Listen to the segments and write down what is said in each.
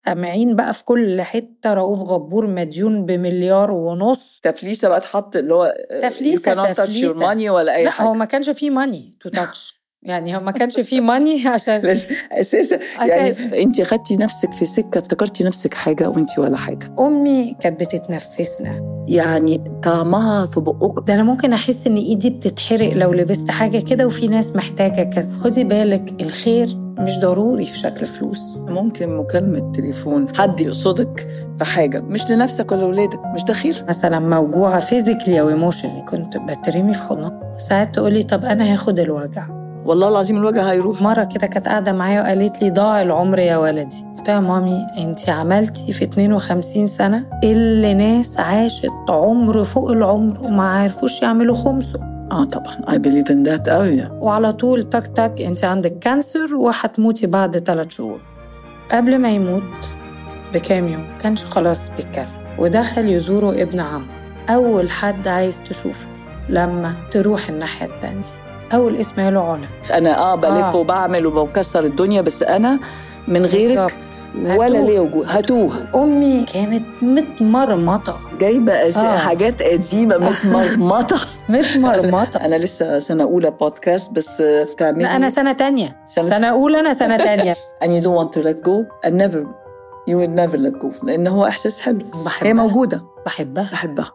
قامعين بقى في كل حته رؤوف غبور مديون بمليار ونص تفليسه بقى اتحط اللي هو تفليسه تفليسه ماني ولا اي لا حاجه هو ما كانش فيه ماني تو تاتش يعني هو ما كانش فيه ماني عشان اساسا يعني أساساً. انت خدتي نفسك في سكه افتكرتي نفسك حاجه وانت ولا حاجه امي كانت بتتنفسنا يعني طعمها في بقك ده انا ممكن احس ان ايدي بتتحرق لو لبست حاجه كده وفي ناس محتاجه كذا خدي بالك الخير مش ضروري في شكل فلوس ممكن مكالمه تليفون حد يقصدك في حاجه مش لنفسك ولا لاولادك مش ده خير مثلا موجوعه فيزيكلي او ايموشنلي كنت بترمي في حضنها ساعات تقولي طب انا هاخد الوجع والله العظيم الوجع هيروح مرة كده كانت قاعدة معايا وقالت لي ضاع العمر يا ولدي قلت لها مامي انت عملتي في 52 سنة اللي ناس عاشت عمر فوق العمر وما عرفوش يعملوا خمسه اه طبعا I believe in that قوي وعلى طول تك تك انت عندك كانسر وهتموتي بعد ثلاث شهور قبل ما يموت بكام يوم كانش خلاص بيتكلم ودخل يزوره ابن عمه أول حد عايز تشوفه لما تروح الناحية التانية أول اسم له علا انا اه بلف آه. وبعمل وبكسر الدنيا بس انا من غيرك بالظبط. ولا هتوه. ليه وجود هتوه أمي كانت متمرمطة جايبه أس... آه. حاجات قديمه متمرمطه متمرمطة انا لسه سنه اولى بودكاست بس آه، تعملي لا أنا سنة تانية سنة- سنة أولى أنا سنة تانية and you don't want to let go and never you will never let go لان هو احساس حلو بحبها هي موجوده بحبها بحبها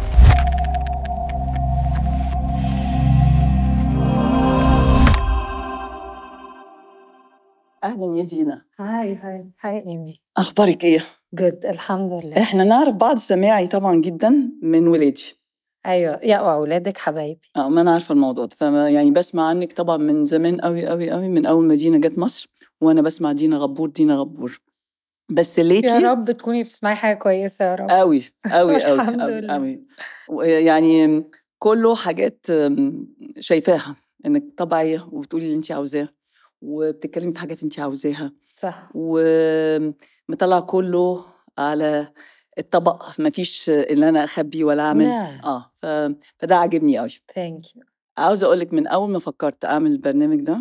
اهلا يا دينا هاي هاي هاي إيمي اخبارك ايه جد الحمد لله احنا نعرف بعض سماعي طبعا جدا من ولادي أيوة يا أولادك حبايبي اه ما انا عارفه الموضوع ده فما يعني بسمع عنك طبعا من زمان قوي قوي قوي من اول ما دينا جت مصر وانا بسمع دينا غبور دينا غبور بس يا ليتلي رب تكوني بتسمعي حاجة كويسة يا رب قوي قوي قوي الحمد قوي لله. قوي و- يعني كله حاجات أم، شايفاها انك طبيعيه وبتقولي اللي انت عاوزاه وبتتكلمي في حاجات انت عاوزاها صح ومطلع كله على الطبق مفيش اللي انا اخبي ولا اعمل لا اه ف... فده عاجبني قوي ثانك يو عاوزه اقول لك من اول ما فكرت اعمل البرنامج ده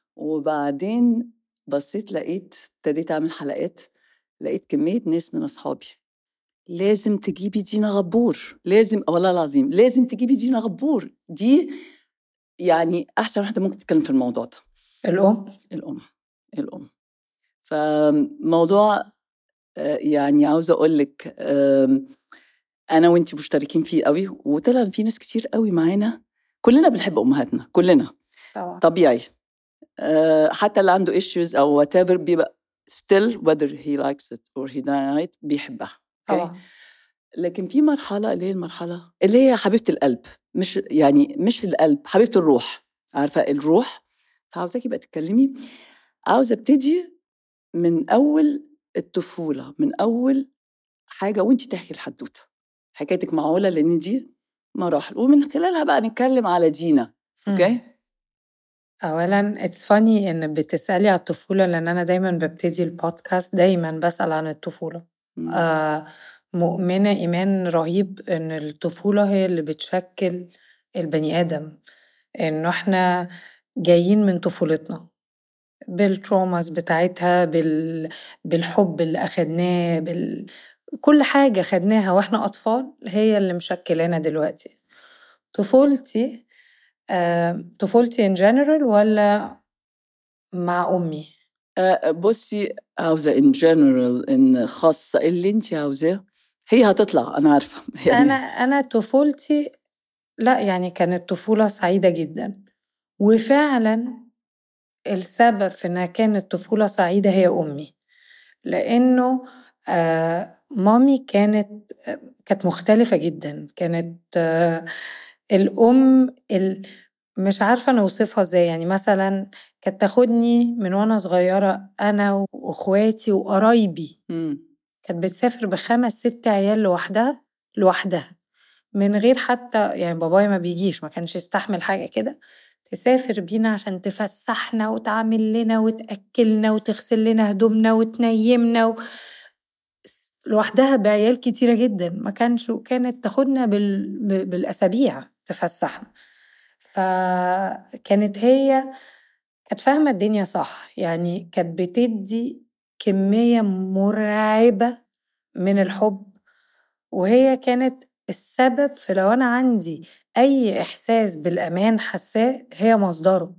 وبعدين بصيت لقيت ابتديت اعمل حلقات لقيت كميه ناس من اصحابي لازم تجيبي دينا غبور لازم والله العظيم لازم تجيبي دينا غبور دي يعني احسن واحده ممكن تتكلم في الموضوع ده الأم الام الام فموضوع آه، يعني عاوزه اقول لك آم، انا وانتي مشتركين فيه قوي وطلع في ناس كتير قوي معانا كلنا بنحب امهاتنا كلنا طبعا طبيعي آه، حتى اللي عنده issues او whatever بيبقى still whether he likes it or he doesn't it بيحبها okay? طبعا لكن في مرحلة اللي هي المرحلة اللي هي حبيبة القلب مش يعني مش القلب حبيبة الروح عارفة الروح فعاوزاكي بقى تتكلمي عاوزة ابتدي من أول الطفولة من أول حاجة وانتي تحكي الحدوتة حكايتك مع علا لأن دي مراحل ومن خلالها بقى نتكلم على دينا اوكي اولا اتس فاني ان بتسالي على الطفوله لان انا دايما ببتدي البودكاست دايما بسال عن الطفوله مم. آه مؤمنه ايمان رهيب ان الطفوله هي اللي بتشكل البني ادم انه احنا جايين من طفولتنا بالتروماز بتاعتها بال... بالحب اللي اخدناه بال... كل حاجه خدناها واحنا اطفال هي اللي مشكلانا دلوقتي طفولتي آه، طفولتي ان جنرال ولا مع امي آه، بصي عاوزة in general إن خاصة اللي انت عاوزاه هي هتطلع أنا عارفة يعني انا انا طفولتي لا يعني كانت طفوله سعيده جدا وفعلا السبب في انها كانت طفوله سعيده هي امي لانه آه مامي كانت آه، كانت مختلفه جدا كانت آه الام ال مش عارفه انا اوصفها ازاي يعني مثلا كانت تاخدني من وانا صغيره انا واخواتي وقرايبي مم. كانت بتسافر بخمس ست عيال لوحدها لوحدها من غير حتى يعني بابايا ما بيجيش ما كانش يستحمل حاجة كده تسافر بينا عشان تفسحنا وتعمل لنا وتأكلنا وتغسل لنا هدومنا وتنيمنا و... س- لوحدها بعيال كتيرة جدا ما كانش كانت تاخدنا بال... ب- بالأسابيع تفسحنا فكانت هي كانت فاهمة الدنيا صح يعني كانت بتدي كمية مرعبة من الحب وهي كانت السبب في لو أنا عندي أي إحساس بالأمان حاساه هي مصدره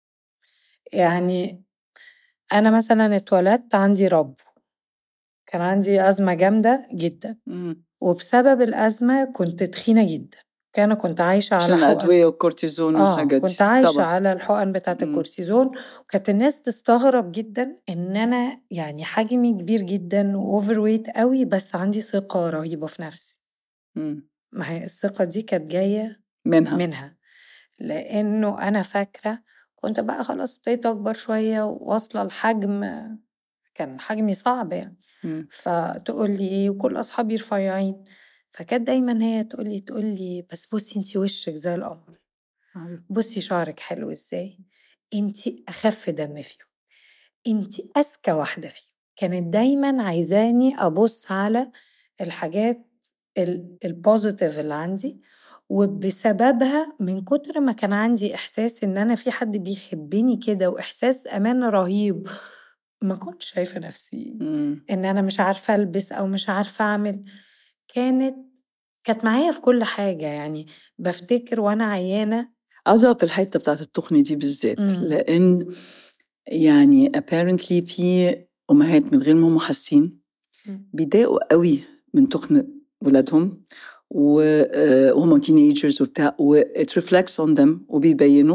يعني أنا مثلا اتولدت عندي رب كان عندي أزمة جامدة جدا مم. وبسبب الأزمة كنت تخينة جدا أنا كنت عايشة على عشان حقن الادويه والكورتيزون اه والحاجات دي كنت عايشة طبعا على الحقن بتاعة مم. الكورتيزون وكانت الناس تستغرب جدا ان انا يعني حجمي كبير جدا واوفر ويت قوي بس عندي ثقة رهيبة في نفسي مم. ما هي الثقة دي كانت جاية منها منها لانه انا فاكرة كنت بقى خلاص ابتديت اكبر شوية واصلة لحجم كان حجمي صعب يعني مم. فتقول لي ايه وكل اصحابي رفيعين فكانت دايما هي تقول لي تقول لي بس بصي انتي وشك زي القمر بصي شعرك حلو ازاي انتي اخف دم فيهم انتي اذكى واحده فيهم كانت دايما عايزاني ابص على الحاجات ال- البوزيتيف اللي عندي وبسببها من كتر ما كان عندي احساس ان انا في حد بيحبني كده واحساس امان رهيب ما كنتش شايفه نفسي مم. ان انا مش عارفه البس او مش عارفه اعمل كانت كانت معايا في كل حاجه يعني بفتكر وانا عيانه عاوزة أقف في الحتة بتاعت التخن دي بالذات مم. لأن يعني apparently في أمهات من غير ما هم حاسين مم. بيضايقوا قوي من تخن ولادهم و- آه، وهم تينيجرز وبتاع و it reflects on them وبيبينوا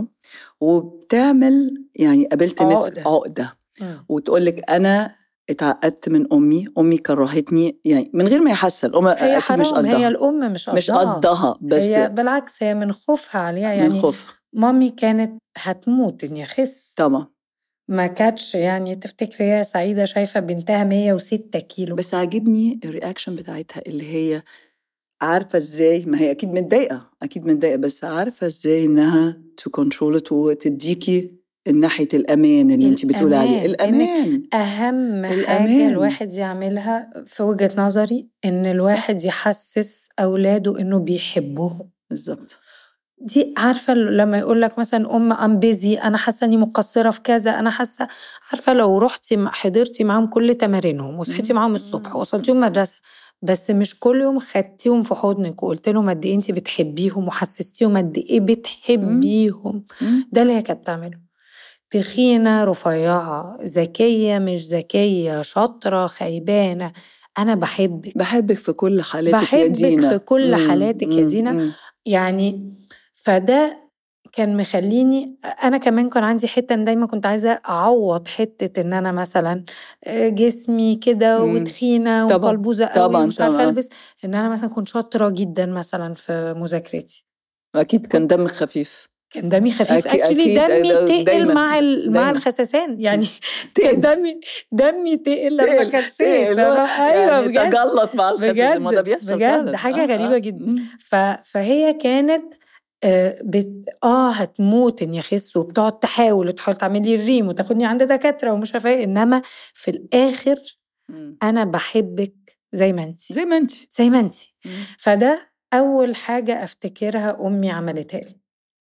وبتعمل يعني قابلت ناس عقدة. عقدة مم. وتقول لك أنا اتعقدت من أمي أمي كرهتني يعني من غير ما يحصل الأم هي أكيد حرام مش قصدها هي الام مش قصدها مش قصدها بس هي بالعكس هي من خوفها عليها من يعني خوف مامي كانت هتموت اني اخس طبعا ما كانتش يعني تفتكري هي سعيده شايفه بنتها 106 كيلو بس عاجبني الرياكشن بتاعتها اللي هي عارفة ازاي ما هي اكيد متضايقة اكيد متضايقة بس عارفة ازاي انها تو كنترول وتديكي ناحية الامان اللي انت بتقولي عليه الأمان. الامان اهم حاجه الأمان. الواحد يعملها في وجهه نظري ان الواحد يحسس اولاده انه بيحبوهم بالظبط دي عارفه لما يقول لك مثلا ام ام بيزي انا حاسه اني مقصره في كذا انا حاسه عارفه لو رحتي م- حضرتي معاهم كل تمارينهم وصحيتي مم. معاهم الصبح مم. ووصلتيهم مدرسه بس مش كل يوم خدتيهم في حضنك وقلت لهم قد ايه انت بتحبيهم وحسستيهم قد ايه بتحبيهم مم. ده اللي هي كانت بتعمله تخينه رفيعه ذكيه مش ذكيه شاطره خيبانه انا بحبك بحبك في كل حالاتك يا بحبك دينا في كل مم. حالاتك يا مم. دينا. مم. يعني فده كان مخليني انا كمان كان عندي حته ان دايما كنت عايزه اعوض حته ان انا مثلا آه، جسمي كده مم. وتخينه طبعاً، وقلبوزه قوي طبعاً، ومش عارفه طبعاً. البس ان انا مثلا كنت شاطره جدا مثلا في مذاكرتي اكيد كان دم خفيف كان دمي خفيف أكي- اكشلي أكيد، دمي ده- تقل دايماً، مع ال- مع دايماً. الخسسان يعني كان تقل دمي دمي تقل لما تقل- خسيت تقل. هو ايوه يعني بجد تجلط مع الخساسين ما ده بجد بيحصل بجد فعلا حاجه آه، غريبه آه. جدا مم. ف... فهي كانت آه، بت... اه هتموت اني اخس وبتقعد تحاول وتحاول تعمل لي الريم وتاخدني عند دكاتره ومش عارفه ايه انما في الاخر مم. انا بحبك زي ما انت زي ما انت زي ما انت مم. فده اول حاجه افتكرها امي عملتها لي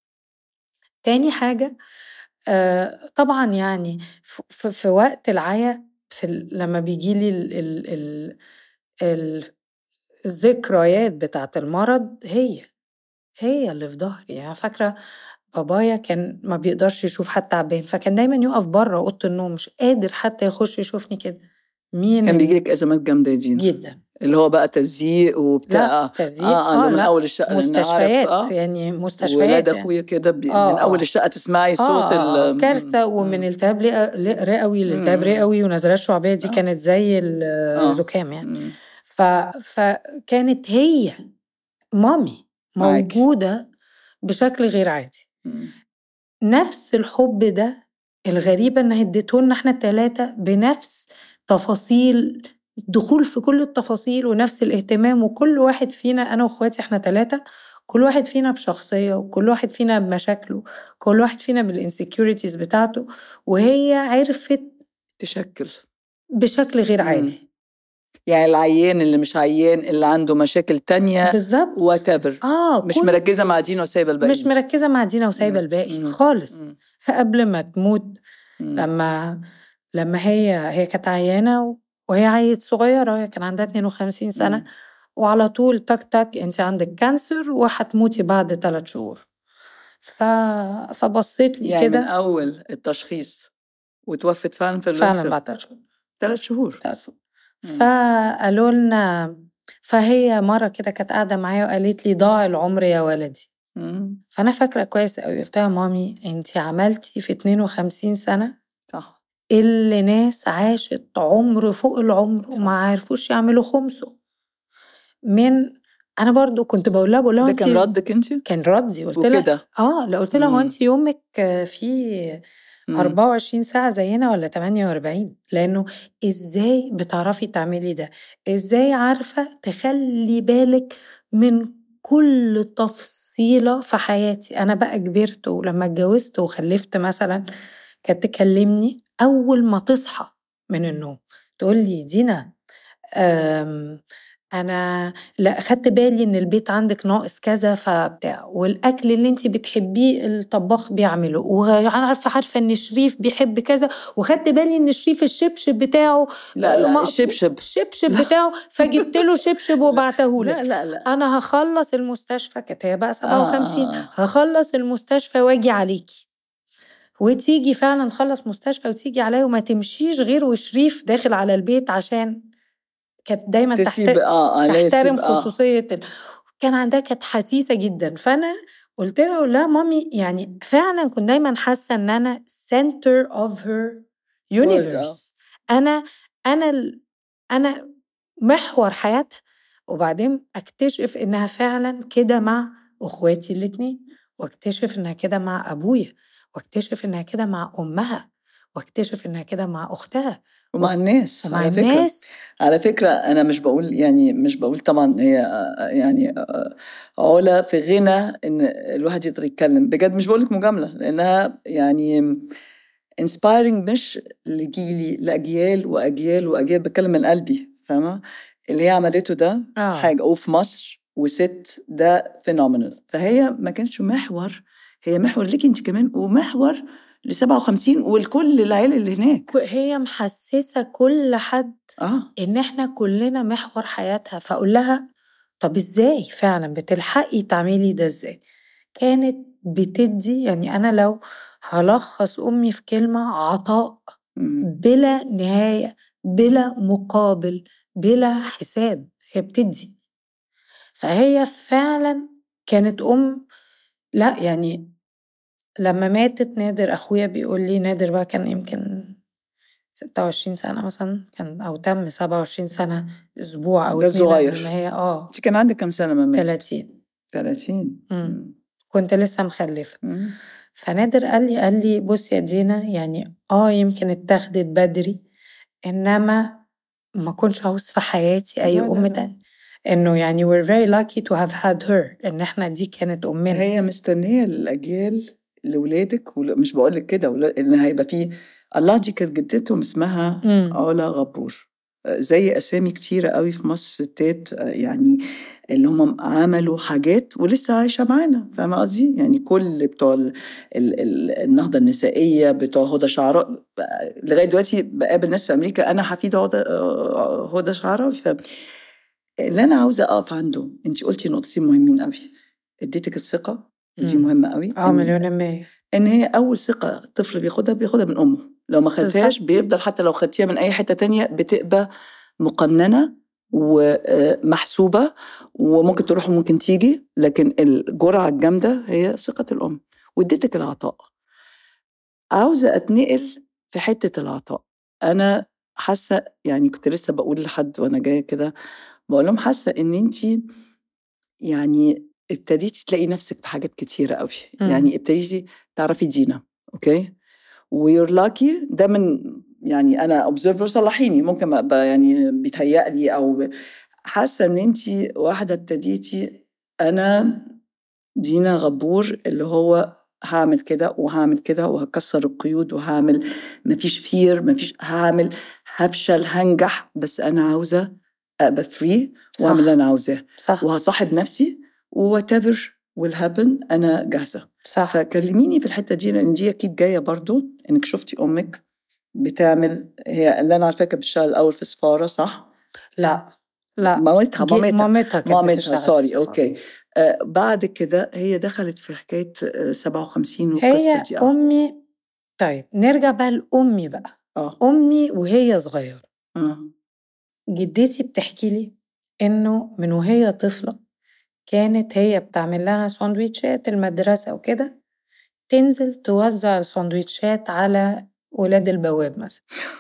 تاني حاجه آه طبعا يعني في, في, في وقت العيا في ال... لما بيجي لي ال... ال... ال... ال... الذكريات بتاعت المرض هي هي اللي في ظهري يعني فاكرة بابايا كان ما بيقدرش يشوف حد تعبان فكان دايما يقف بره اوضه النوم مش قادر حتى يخش يشوفني كده مين كان ال- بيجي لك ازمات جامده يا دينا جدا اللي هو بقى تزييق وبتاع لا آه، تزييق اه, آه, اه من لا اول الشقه لأن عارف، مستشفيات آه يعني ولاد مستشفيات يعني. اخويا كده بي- آه، من اول آه. الشقه تسمعي صوت آه آه ال كارثة مم. ومن التهاب لق- لق- رئوي لالتهاب مم. رئوي ونزلات شعبية دي آه. كانت زي الزكام يعني مم. ف... فكانت هي مامي معاكي. موجودة بشكل غير عادي مم. نفس الحب ده الغريبة انها اديتهولنا احنا التلاتة بنفس تفاصيل دخول في كل التفاصيل ونفس الاهتمام وكل واحد فينا انا واخواتي احنا تلاتة كل واحد فينا بشخصية وكل واحد فينا بمشاكله كل واحد فينا بالانسكيورتيز بتاعته وهي عرفت تشكل بشكل غير مم. عادي يعني العيان اللي مش عيان اللي عنده مشاكل تانية بالظبط وات ايفر اه مش كل- مركزه مع دينا وسايبه الباقي مش مركزة مع دينا وسايبة مم. الباقي مم. خالص مم. قبل ما تموت مم. لما لما هي هي كانت عيانة وهي عيت صغيرة هي كان عندها 52 سنة مم. وعلى طول تك تك انت عندك كانسر وهتموتي بعد ثلاث شهور ف... فبصيت لي يعني من كده اول التشخيص وتوفت فعلا في فعلا الريكسل بعد ثلاث شهور ثلاث شهور ثلاث شهور مم. فقالوا لنا فهي مرة كده كانت قاعدة معايا وقالت لي ضاع العمر يا ولدي مم. فأنا فاكرة كويس أوي قلت لها مامي أنت عملتي في 52 سنة صح اللي ناس عاشت عمر فوق العمر وما عرفوش يعملوا خمسه من انا برضو كنت بقول لها بقول لها ده انت كان ردك انت كان ردي قلت لها وكده اه لا قلت لها هو مم. انت يومك في مم. 24 ساعة زينا ولا 48 لأنه إزاي بتعرفي تعملي ده إزاي عارفة تخلي بالك من كل تفصيلة في حياتي أنا بقى كبرت ولما اتجوزت وخلفت مثلا كانت تكلمني أول ما تصحى من النوم تقول لي دينا أم انا لا خدت بالي ان البيت عندك ناقص كذا فبتاع والاكل اللي انت بتحبيه الطباخ بيعمله وعارفه عارفه ان شريف بيحب كذا وخدت بالي ان شريف الشبشب بتاعه لا لا مقطوع- الشبشب الشبشب بتاعه فجبت له شبشب وبعته لا لك لا لا انا هخلص المستشفى كانت هي بقى 57 آه، آه. هخلص المستشفى واجي عليكي وتيجي فعلا تخلص مستشفى وتيجي عليا وما تمشيش غير وشريف داخل على البيت عشان كانت دايما تسيب تحت... اه آه، لا تحترم يسيب- آه. خصوصية ال... كان عندها كانت حسيسة جدا فأنا قلت لها أقول لها مامي يعني فعلا كنت دايما حاسة إن أنا center of her universe أنا أنا ال... أنا محور حياتها وبعدين أكتشف إنها فعلا كده مع أخواتي الاتنين واكتشف إنها كده مع أبويا واكتشف إنها كده مع أمها واكتشف إنها كده مع أختها ومع الناس ومع على فكرة الناس على فكرة أنا مش بقول يعني مش بقول طبعا هي آه، يعني آه، علا في غنى إن الواحد يقدر يتكلم بجد مش بقول لك مجاملة لأنها يعني inspiring مش لجيلي لأجيال وأجيال وأجيال بتكلم من قلبي فاهمة اللي هي عملته ده آه. حاجة وفي مصر وست ده فينومينال فهي ما كانش محور هي محور ليكي انت كمان ومحور ل 57 ولكل العيله اللي هناك هي محسسة كل حد اه ان احنا كلنا محور حياتها فاقول لها طب ازاي فعلا بتلحقي تعملي ده ازاي كانت بتدي يعني انا لو هلخص امي في كلمة عطاء مم. بلا نهاية بلا مقابل بلا حساب هي بتدي فهي فعلا كانت ام لا يعني لما ماتت نادر اخويا بيقول لي نادر بقى كان يمكن 26 سنة مثلا كان أو تم 27 سنة أسبوع أو ده اتنين صغير. قبل ما هي اه انت كان عندك كم سنه ما ماتت 30 30 مم. كنت لسه مخلفة مم. فنادر قال لي قال لي بص يا دينا يعني اه يمكن اتاخدت بدري انما ما كنتش عاوز في حياتي اي لا، لا، ام لا. تاني انه يعني we're very lucky to have had her ان احنا دي كانت امنا هي مستنيه الاجيال لاولادك مش بقول لك كده ولا- ان هيبقى في الله دي كانت جدتهم اسمها مم. علا غبور زي اسامي كتيره قوي في مصر ستات يعني اللي هم عملوا حاجات ولسه عايشه معانا فاهمه قصدي يعني كل بتوع ال ال ال النهضه النسائيه بتوع هدى شعراء لغايه دلوقتي بقابل ناس في امريكا انا حفيده هدى هدى شعراء ف اللي انا عاوزه اقف عنده انت قلتي نقطتين مهمين قوي اديتك الثقه دي مم. مهمه قوي اه إن- مليون المية ان هي اول ثقه طفل بياخدها بياخدها من امه لو ما خدتهاش بيفضل حتى لو خدتيها من اي حته تانية بتبقى مقننه ومحسوبه وممكن تروح وممكن تيجي لكن الجرعه الجامده هي ثقه الام واديتك العطاء عاوزه اتنقل في حته العطاء انا حاسه يعني كنت لسه بقول لحد وانا جايه كده بقول لهم حاسه ان انت يعني ابتديتي تلاقي نفسك في حاجات كتيره قوي مم. يعني ابتديتي تعرفي دينا اوكي ويور لاكي ده من يعني انا اوبزرفر صلحيني ممكن ابقى يعني بيتهيألي او حاسه ان انت واحده ابتديتي انا دينا غبور اللي هو هعمل كده وهعمل كده وهكسر القيود وهعمل مفيش فير مفيش هعمل هفشل هنجح بس انا عاوزه ابقى فري واعمل اللي انا عاوزاه صح وهصاحب نفسي وات ايفر will happen انا جاهزه صح فكلميني في الحته دي لان دي اكيد جايه برضو انك شفتي امك بتعمل هي اللي انا عارفاها كانت بتشتغل الاول في سفاره صح؟ لا لا مامتها جي- مامتها مامتها كانت مامتها بتشتغل في سوري السفارة. اوكي آه بعد كده هي دخلت في حكايه آه 57 والقصه هي دي اه امي طيب نرجع بقى لامي بقى اه امي وهي صغيره آه. جدتي بتحكي لي انه من وهي طفله كانت هي بتعمل لها سندوتشات المدرسه وكده تنزل توزع السندوتشات على ولاد البواب مثلا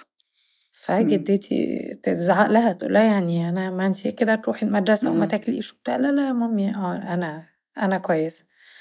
فجدتي تزعق لها تقول لها يعني انا ما انت كده تروحي المدرسه وما مم. تاكليش وبتاع لا لا يا مامي اه انا انا كويسه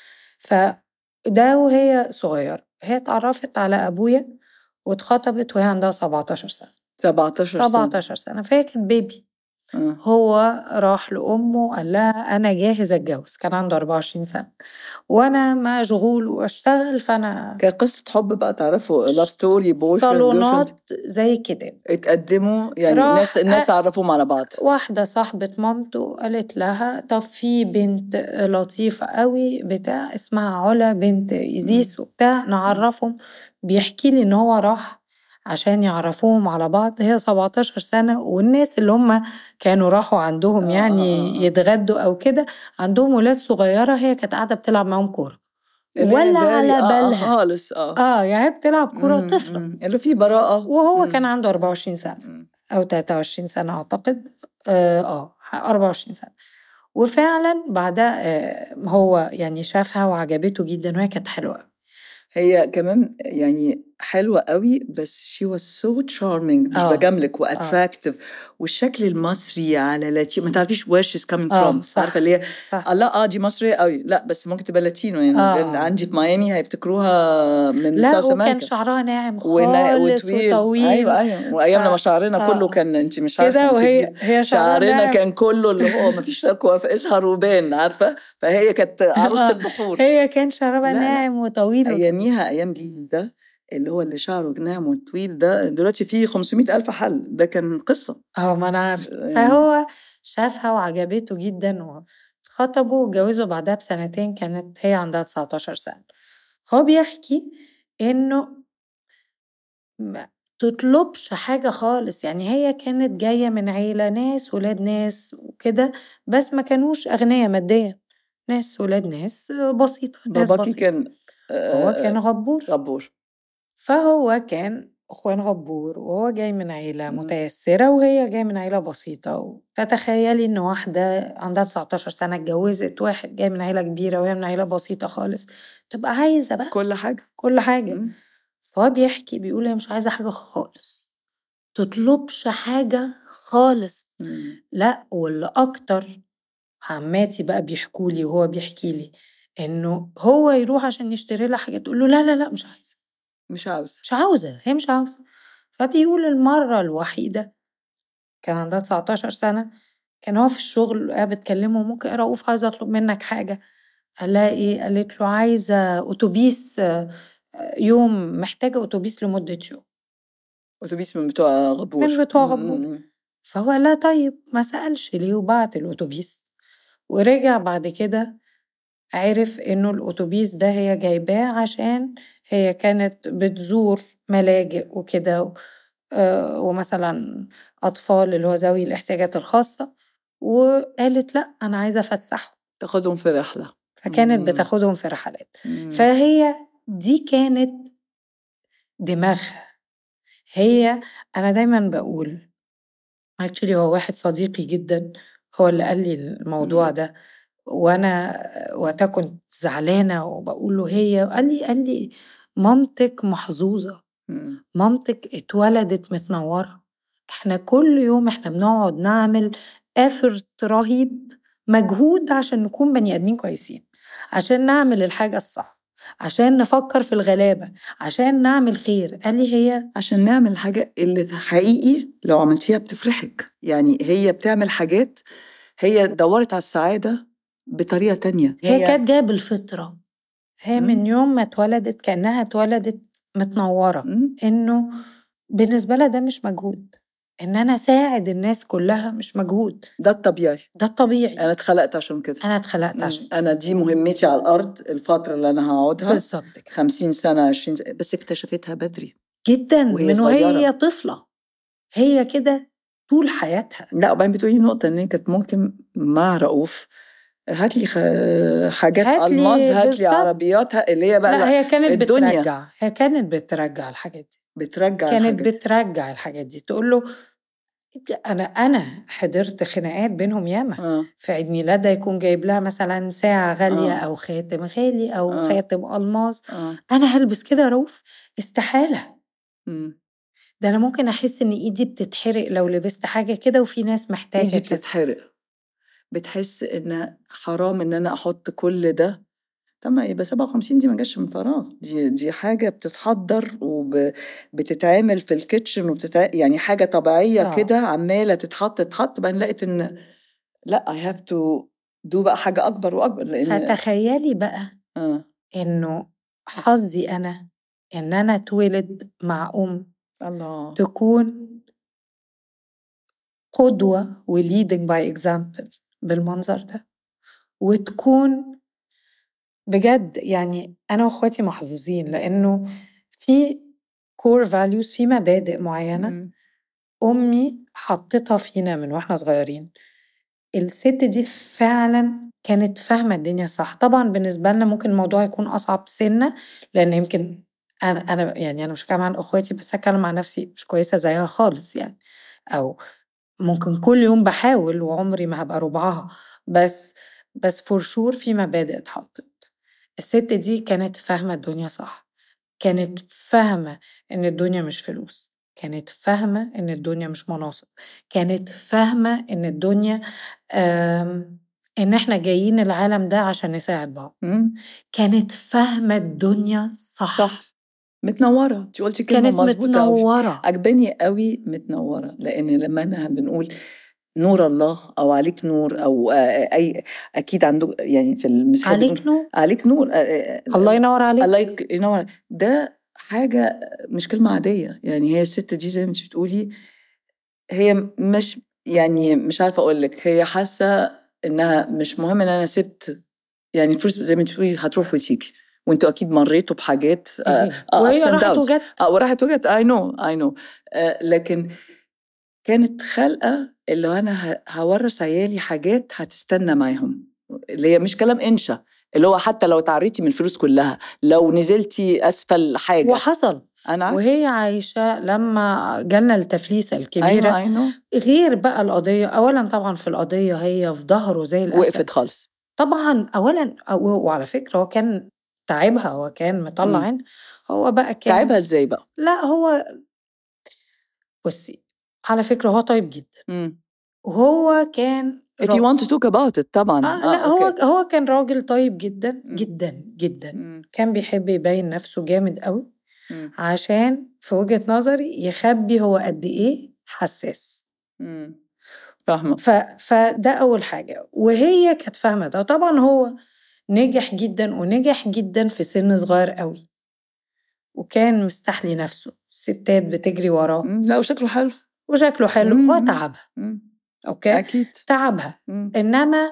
فده وهي صغيره هي اتعرفت على ابويا واتخطبت وهي عندها 17 سنه 17 سنه 17 سنه فهي كانت بيبي آه. هو راح لأمه قال لها أنا جاهز أتجوز كان عنده 24 سنة وأنا مشغول وأشتغل فأنا كان قصه حب بقى تعرفوا لاف ستوري بوي صالونات زي كده اتقدموا يعني راح الناس الناس أ- عرفوهم على بعض واحدة صاحبة مامته قالت لها طب في بنت لطيفة قوي بتاع اسمها علا بنت إيزيس وبتاع نعرفهم بيحكي لي إن هو راح عشان يعرفوهم على بعض هي 17 سنة والناس اللي هم كانوا راحوا عندهم آه، يعني آه، آه. يتغدوا أو كده عندهم ولاد صغيرة هي كانت قاعدة بتلعب معاهم كورة اللي هي ولا very- على آه، آه، بالها خالص اه اه يعني هي بتلعب كورة مم، طفلة مم. اللي فيه براءة وهو مم. كان عنده 24 سنة مم. أو 23 سنة أعتقد اه, آه 24 سنة وفعلا بعدها آه هو يعني شافها وعجبته جدا وهي كانت حلوة أوي. هي كمان يعني حلوة قوي بس she was so charming مش آه. بجاملك واتراكتيف والشكل المصري على لاتينو ما تعرفيش where she's coming آه، from صح. عارفة اللي هي صح آه لا اه دي مصرية قوي لا بس ممكن تبقى لاتينو يعني آه. عندي في ميامي هيفتكروها من لا ساوث وكان امريكا شعرها ناعم ونا- خالص وطويل ايوه ايوه وايام ف- لما شعرنا آه. كله كان انت مش عارفه كده انت وهي هي شعرها شعرنا ناعم كان كله اللي هو ما فيش تقوى في اسهر وبان عارفه فهي كانت عروسه آه. البحور هي كان شعرها لا، لا. ناعم وطويل وكده. اياميها ايام دي ده اللي هو اللي شعره ناعم وطويل ده دلوقتي فيه 500 الف حل ده كان قصه اه ما انا عارفه يعني فهو شافها وعجبته جدا وخطبوا واتجوزوا بعدها بسنتين كانت هي عندها 19 سنة هو بيحكي انه ما تطلبش حاجة خالص يعني هي كانت جاية من عيلة ناس ولاد ناس وكده بس ما كانوش أغنياء ماديا ناس ولاد ناس بسيطة ناس باباكي بسيطة كان هو كان غبور غبور فهو كان اخوان غبور وهو جاي من عيلة مم. متيسرة وهي جاية من عيلة بسيطة وتتخيلي ان واحدة عندها 19 سنة اتجوزت واحد جاي من عيلة كبيرة وهي من عيلة بسيطة خالص تبقى عايزة بقى كل حاجه كل حاجة مم. فهو بيحكي بيقول هي مش عايزة حاجة خالص تطلبش حاجة خالص مم. لا واللي أكتر عماتي بقى بيحكوا لي وهو بيحكي لي إنه هو يروح عشان يشتري لها حاجة تقول له لا لا لا مش عايزة مش عاوز مش عاوزة هي مش عاوزة فبيقول المرة الوحيدة كان عندها 19 سنة كان هو في الشغل قاعد بتكلمه ممكن يا رؤوف عايزة أطلب منك حاجة قال لها إيه قالت له عايزة أتوبيس آه، يوم محتاجة أتوبيس لمدة يوم اتوبيس من بتوع غبور من بتوع مم. غبور. مم. فهو قال لها طيب ما سألش ليه وبعت الأتوبيس ورجع بعد كده عرف إنه الأتوبيس ده هي جايباه عشان هي كانت بتزور ملاجئ وكده و- آه، ومثلا أطفال اللي هو ذوي الاحتياجات الخاصة وقالت لأ أنا عايزة أفسحهم تاخدهم في رحله فكانت مم. بتاخدهم في رحلات مم. فهي دي كانت دماغها هي أنا دايما بقول actually هو واحد صديقي جدا هو اللي قال لي الموضوع مم. ده وانا وقتها كنت زعلانه وبقول له هي قال لي قال لي مامتك محظوظه مم. مامتك اتولدت متنوره احنا كل يوم احنا بنقعد نعمل effort رهيب مجهود عشان نكون بني ادمين كويسين عشان نعمل الحاجه الصح عشان نفكر في الغلابه عشان نعمل خير قال لي هي عشان نعمل الحاجة اللي حقيقي لو عملتيها بتفرحك يعني هي بتعمل حاجات هي دورت على السعادة بطريقة تانية هي كانت جايه بالفطره هي مم. من يوم ما اتولدت كانها اتولدت متنوره مم. انه بالنسبه لها ده مش مجهود ان انا اساعد الناس كلها مش مجهود ده الطبيعي ده الطبيعي أنا اتخلقت عشان كده انا اتخلقت مم. عشان كده. أنا دي مهمتي على الأرض الفترة اللي أنا هقعدها بالظبط كده 50 سنة 20 سنة بس اكتشفتها بدري جدا وهي من وهي صغيرة. طفله هي كده طول حياتها لا وبعدين بتقولي نقطة إن هي كانت ممكن مع رؤوف هات لي خ- حاجات هات لي ألماس هات لي بالظبط. عربيات ه- اللي هي بقى لا هي كانت الدنيا. بترجع هي كانت بترجع الحاجات دي بترجع كانت الحاجات. بترجع الحاجات دي تقول له انا انا حضرت خناقات بينهم ياما آه. في عيد ميلادها يكون جايب لها مثلا ساعة غالية آه. أو خاتم غالي أو آه. خاتم ألماس آه. أنا هلبس كده يا رؤوف استحالة مم. ده أنا ممكن أحس إن إيدي بتتحرق لو لبست حاجة كده وفي ناس محتاجة ايدي كده. بتتحرق بتحس ان حرام ان انا احط كل ده طب ما يبقى 57 دي ما جاتش من فراغ دي دي حاجه بتتحضر وبتتعمل في الكيتشن وبتتع... يعني حاجه طبيعيه آه. كده عماله تتحط تتحط بعدين لقيت ان لا I have to do بقى حاجه اكبر واكبر لان فتخيلي بقى آه. إنه حظي أنا إن أنا اتولد مع أم الله تكون قدوة و leading by example بالمنظر ده وتكون بجد يعني أنا وأخواتي محظوظين لأنه في core values في مبادئ معينة مم. أمي حطتها فينا من وإحنا صغيرين الست دي فعلا كانت فاهمة الدنيا صح طبعا بالنسبة لنا ممكن الموضوع يكون أصعب سنة لأن يمكن أنا أنا يعني أنا مش هتكلم عن أخواتي بس هتكلم عن نفسي مش كويسة زيها خالص يعني أو ممكن كل يوم بحاول وعمري ما هبقى ربعها بس بس فور شور في مبادئ اتحطت الست دي كانت فاهمة الدنيا صح كانت فاهمة إن الدنيا مش فلوس كانت فاهمة إن الدنيا مش مناصب كانت فاهمة إن الدنيا آم، إن إحنا جايين العالم ده عشان نساعد بعض مم. كانت فاهمة الدنيا صح, صح متنوره انت قلتي كلمه كانت مظبوطه أوي. متنورة عجباني قوي متنوره لان لما انا بنقول نور الله او عليك نور او آه، اي اكيد عنده يعني في المسيحيه عليك بيقول نور عليك نور آه، آه، الله ينور عليك الله يك- ينور ده حاجه مش كلمه عاديه يعني هي الست دي زي ما انت بتقولي هي مش يعني مش عارفه اقول لك هي حاسه انها مش مهم ان انا سبت يعني الفلوس زي ما انت بتقولي هتروح وتيجي وانتوا اكيد مريتوا بحاجات آه، آه، وهي ups and راحت downs. وجت اه وراحت وجت اي نو اي نو لكن كانت خالقه اللي هو انا ه- هورث عيالي حاجات هتستنى معاهم اللي هي مش كلام انشا اللي هو حتى لو تعريتي من الفلوس كلها لو نزلتي اسفل حاجه وحصل انا عارفة. وهي عايشة لما جالنا التفليسة الكبيرة ايوه اي نو غير بقى القضية أولا طبعا في القضية هي في ظهره زي الأسد وقفت خالص طبعا أولا أو- وعلى فكرة هو كان تعبها هو كان مطلع مم. عين هو بقى كان تعبها ازاي بقى لا هو بصي على فكرة هو طيب جدا مم. وهو كان if you want to talk about it طبعا آه لا هو أوكي. هو كان راجل طيب جدا مم. جدا جدا مم. كان بيحب يبين نفسه جامد قوي مم. عشان في وجهة نظري يخبي هو قد ايه حساس مم. فاهمه ف... فده اول حاجة وهي كانت فاهمة ده طبعا هو نجح جدا ونجح جدا في سن صغير قوي وكان مستحلي نفسه الستات بتجري وراه مم. لا وشكله حلو وشكله حلو مم. وتعبها مم. اوكي اكيد تعبها مم. انما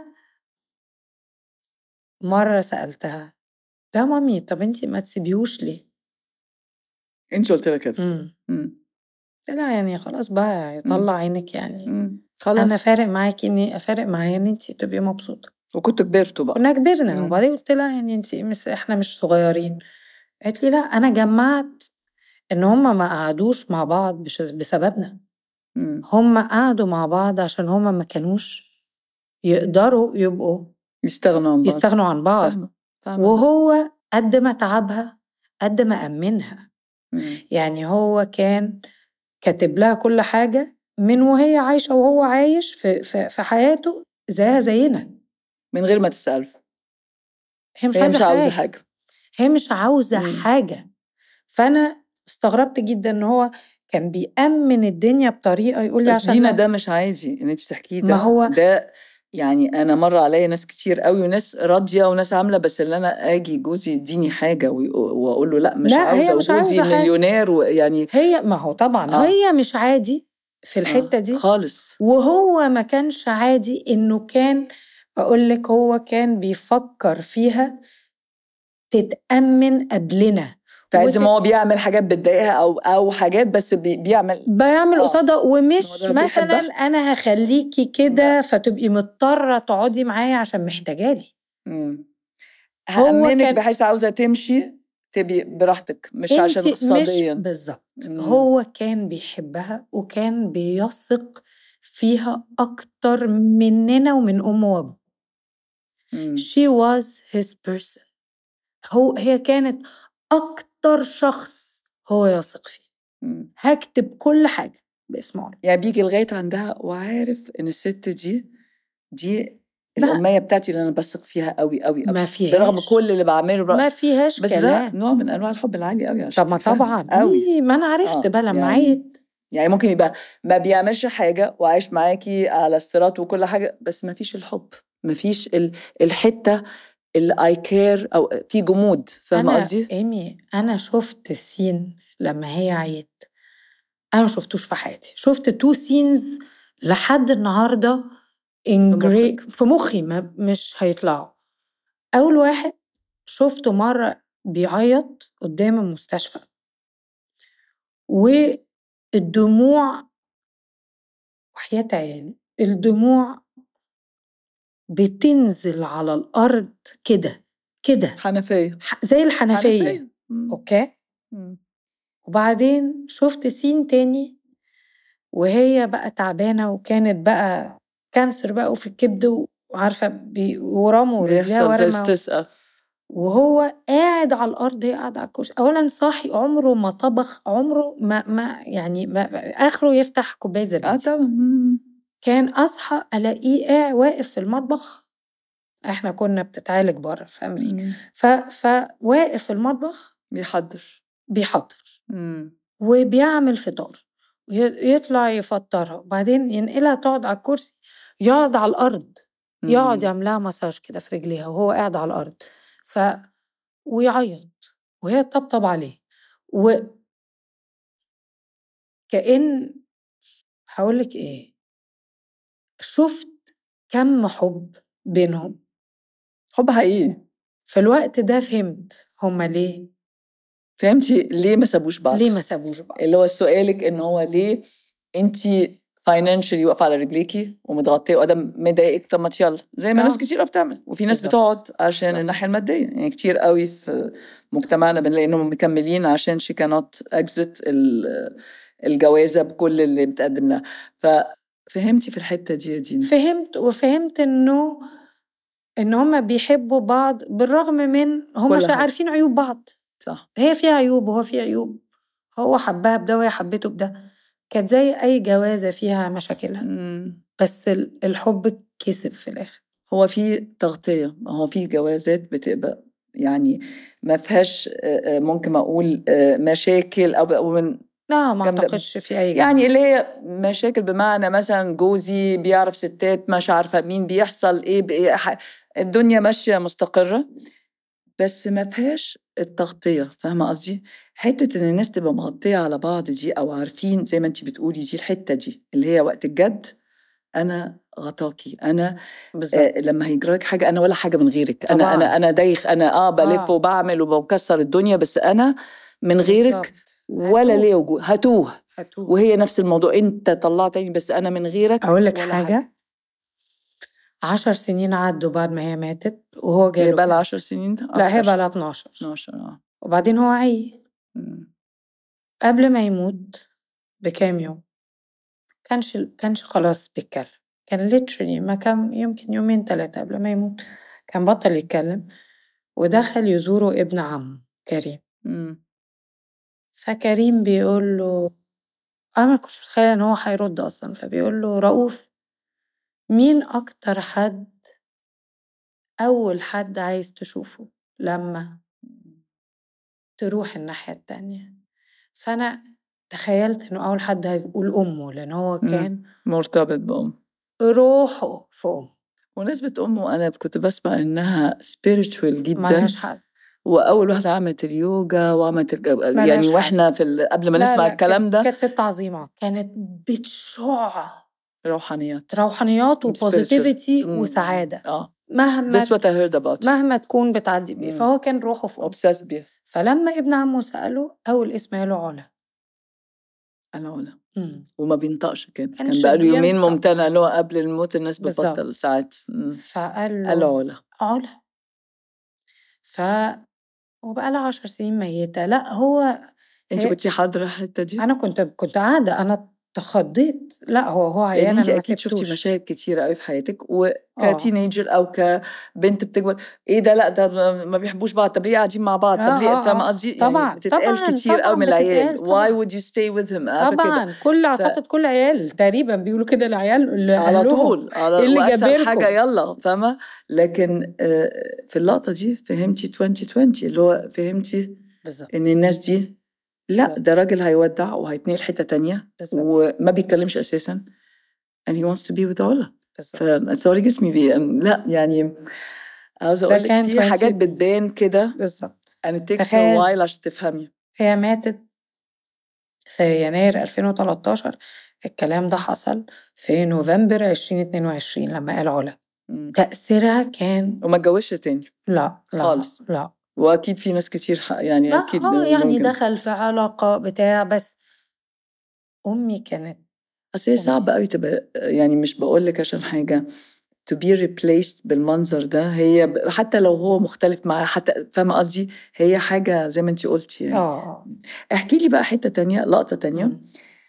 مرة سألتها ده مامي طب انتي ما تسيبيهوش ليه؟ انت قلت لها كده مم. مم. قلت لها يعني خلاص بقى يطلع عينك يعني مم. خلاص انا فارق معاكي اني فارق معايا ان انتي تبقي مبسوطة وكنتوا كبرتوا بقى كنا كبرنا مم. وبعدين قلت لها يعني انتي مس احنا مش صغيرين قالت لي لا انا جمعت ان هما ما قعدوش مع بعض بش- بسببنا مم. هما قعدوا مع بعض عشان هما ما كانوش يقدروا يبقوا يستغنوا عن بعض يستغنوا عن بعض فاهمه فاهمه وهو قد ما تعبها قد ما أمنها مم. يعني هو كان كاتب لها كل حاجة من وهي عايشة وهو عايش في, في, في حياته زيها زينا من غير ما تسأل هي مش هي عايزة مش عاوزة حاجة. حاجة هي مش عاوزة مم. حاجة فأنا استغربت جدا إن هو كان بيأمن الدنيا بطريقة يقول لي بس عشان دينا لو- ده مش عادي ان انت بتحكيه ده ما هو- ده يعني انا مر عليا ناس كتير قوي وناس راضيه وناس عامله بس اللي انا اجي جوزي يديني حاجه وي- واقول له لا مش لا، هي عاوزه مش وجوزي عاوزة حاجة. مليونير ويعني هي ما هو طبعا آه. هي مش عادي في الحتة آه، دي خالص وهو ما كانش عادي انه كان بقول لك هو كان بيفكر فيها تتأمن قبلنا في عز وت- ما هو بيعمل حاجات بتضايقها او او حاجات بس بي بيعمل بيعمل آه. قصادها ومش هو ده مثلا بيحبها. انا هخليكي كده فتبقي مضطره تقعدي معايا عشان محتاجالي مم. هو هأمنك كان- بحيث عاوزه تمشي تبقي براحتك مش عشان انتي مش اقتصاديا بالظبط مم. هو كان بيحبها وكان بيثق فيها اكتر مننا ومن امه وابوه مم. she was his person هو هي كانت اكتر شخص هو يثق فيه مم. هكتب كل حاجه باسمه يعني بيجي لغايه عندها وعارف ان الست دي دي لا. الاميه بتاعتي اللي انا بثق فيها قوي قوي قوي ما فيهاش برغم كل اللي بعمله برغم ما فيهاش بس ده كلام نوع من انواع الحب العالي قوي عشان طب ما تفهم. طبعا قوي إيه، ما انا عرفت آه، بقى لما يعني- عيت يعني ممكن يبقى ما بيعملش حاجه وعايش معاكي على الصراط وكل حاجه بس ما فيش الحب ما فيش ال- الحته اللي اي كير او في جمود فاهمه انا قصدي؟ ايمي انا شفت السين لما هي عيت انا ما شفتوش في حياتي شفت تو سينز لحد النهارده انجري في مخي ما مش هيطلعوا اول واحد شفته مره بيعيط قدام المستشفى والدموع وحياة عيالي الدموع بتنزل على الارض كده كده حنفيه ح- زي الحنفيه مم. اوكي مم. وبعدين شفت سين تاني وهي بقى تعبانة وكانت بقى كانسر بقى وفي الكبد وعارفة بي- ورموا رجليها بيحصل زي ورمة استسقاء وهو قاعد على الأرض هي قاعدة على الكرسي أولا صاحي عمره ما طبخ عمره ما, ما يعني ما آخره يفتح كوباية اه زبادي طبعا مم. كان أصحى ألاقيه قاعد واقف في المطبخ احنا كنا بتتعالج بره في أمريكا مم. ف... فواقف في المطبخ بيحضر بيحضر مم. وبيعمل فطار وي- يطلع يفطرها وبعدين ينقلها تقعد على الكرسي يقعد على الأرض يقعد مم. يعمل لها مساج كده في رجليها وهو قاعد على الأرض ف ويعيط وهي تطبطب عليه و كأن هقولك إيه شفت كم حب بينهم حب حقيقي في الوقت ده فهمت هما ليه فهمتي ليه ما سابوش بعض ليه ما سابوش بعض اللي هو سؤالك ان هو ليه انت فاينانشالي واقفه على رجليكي ومتغطيه وادم مضايقك طب ما يلا زي ما آه. ناس كتير بتعمل وفي ناس بالظبط. بتقعد عشان بالظبط. الناحيه الماديه يعني كتير قوي في مجتمعنا بنلاقي انهم مكملين عشان شي كانت اكزت الجوازه بكل اللي بتقدم لها ففهمتي في الحته دي يا دينا فهمت وفهمت انه ان هما بيحبوا بعض بالرغم من هما كل شا- حاجة. عارفين عيوب بعض صح هي فيها عيوب وهو فيه عيوب هو حبها بده وهي حبته بده كانت زي اي جوازه فيها مشاكلها مم. بس ال- الحب كسب في الاخر هو في تغطية هو في جوازات بتبقى يعني ما فيهاش آه، آه، ممكن اقول آه، مشاكل او أو من لا ما جامدة. اعتقدش في اي يعني جوازة. اللي هي مشاكل بمعنى مثلا جوزي بيعرف ستات مش عارفه مين بيحصل ايه بإيه ح- الدنيا ماشيه مستقره بس ما فيهاش التغطيه فاهمه قصدي حته ان الناس تبقى مغطيه على بعض دي او عارفين زي ما انت بتقولي دي الحته دي اللي هي وقت الجد انا غطاكي انا بالظبط آه لما هيجرالك حاجه انا ولا حاجه من غيرك انا طبعاً. انا انا دايخ انا اه بلف آه. وبعمل وبكسر الدنيا بس انا من غيرك بالظبط. ولا هتوه. ليا وجود هتوه هتوه وهي نفس الموضوع انت طلعتني بس انا من غيرك اقول لك ولا حاجه عشر سنين عدوا بعد ما هي ماتت وهو هي جاله بقى لها كانسر. 10 سنين لا هي أكتر. بقى لها 12 12 اه وبعدين هو عي مم. قبل ما يموت بكام يوم كانش كانش خلاص بيتكلم كان literally ما كان يمكن يومين ثلاثة قبل ما يموت كان بطل يتكلم ودخل يزوره ابن عمه كريم مم. فكريم بيقول له أنا ما كنتش متخيلة إن هو هيرد أصلا فبيقول له رؤوف مين أكتر حد أول حد عايز تشوفه لما تروح الناحية التانية فأنا تخيلت إنه أول حد هيقول أمه لأن هو مم. كان مرتبط بأم روحه في أمه ونسبة أمه أنا كنت بسمع إنها spiritual جدا ملهاش حد وأول واحدة عملت اليوجا وعملت الج- يعني ملهاش حل. وإحنا في ال- قبل ما لا نسمع لا الكلام كانت- ده كانت ست عظيمة كانت بتشع روحانيات روحانيات spiritual. وبوزيتيفيتي مم. وسعادة اه مهما this what I heard about مهما تكون بتعدي بيه مم. فهو كان روحه في أمه obsessed بيه فلما ابن عمه سأله أول اسم قاله علا انا ولا مم. وما بينطقش كان كان كانش بقاله يومين بينطق. ممتنع اللي هو قبل الموت الناس بالظبط. بتبطل ساعات مم. فقال له قال له علا علا ف وبقى لها عشر سنين ميتة لا هو انت هي- كنتي حاضره الحته دي أنا كنت كنت قاعدة أنا تخضيت لا هو هو عيان يعني انت أنا ما اكيد شفتي سبتوش مشاهد كتيره قوي في حياتك وكتينيجر او كبنت بتكبر ايه ده لا ده ما- ما بيحبوش بعض طب ليه قاعدين مع بعض طب آه، ليه آه، فاهمه آه. قصدي طبعاً، يعني بتتقال طبعاً، كتير قوي من طبعاً العيال بتتقال، why طبعاً. would you stay with him عارفة كده طبعا كل اعتقد كل عيال تقريبا بيقولوا كده العيال اللي على أهلهم. طول على إيه اللي واسهل جابلكم؟ حاجه يلا فاهمه لكن آه، في اللقطه دي فهمتي 2020 اللي هو فهمتي بالظبط ان الناس دي لا بالظبط. ده راجل هيودع وهيتنقل حته تانية بالظبط وما بيتكلمش اساسا and he wants to be with علا بالظبط فسوري جسمي بي لا يعني عاوزه ده اقول لك كان في حاجات 20 بتبان كده بالظبط and it takes a تخيل. while عشان تفهمي هي ماتت في يناير 2013 الكلام ده حصل في نوفمبر 2022 لما قال علا مم. تأثيرها كان وما اتجوزش تاني لا لا خالص. لا واكيد في ناس كتير ح- يعني لا اكيد اه يعني ممكن. دخل في علاقة بتاع بس أمي كانت اصل هي صعب قوي تبقى يعني مش بقول لك عشان حاجه to be replaced بالمنظر ده هي ب- حتى لو هو مختلف معاه حتى فاهمه قصدي هي حاجه زي ما انت قلتي يعني. اه احكي لي بقى حته تانية لقطه تانية مم.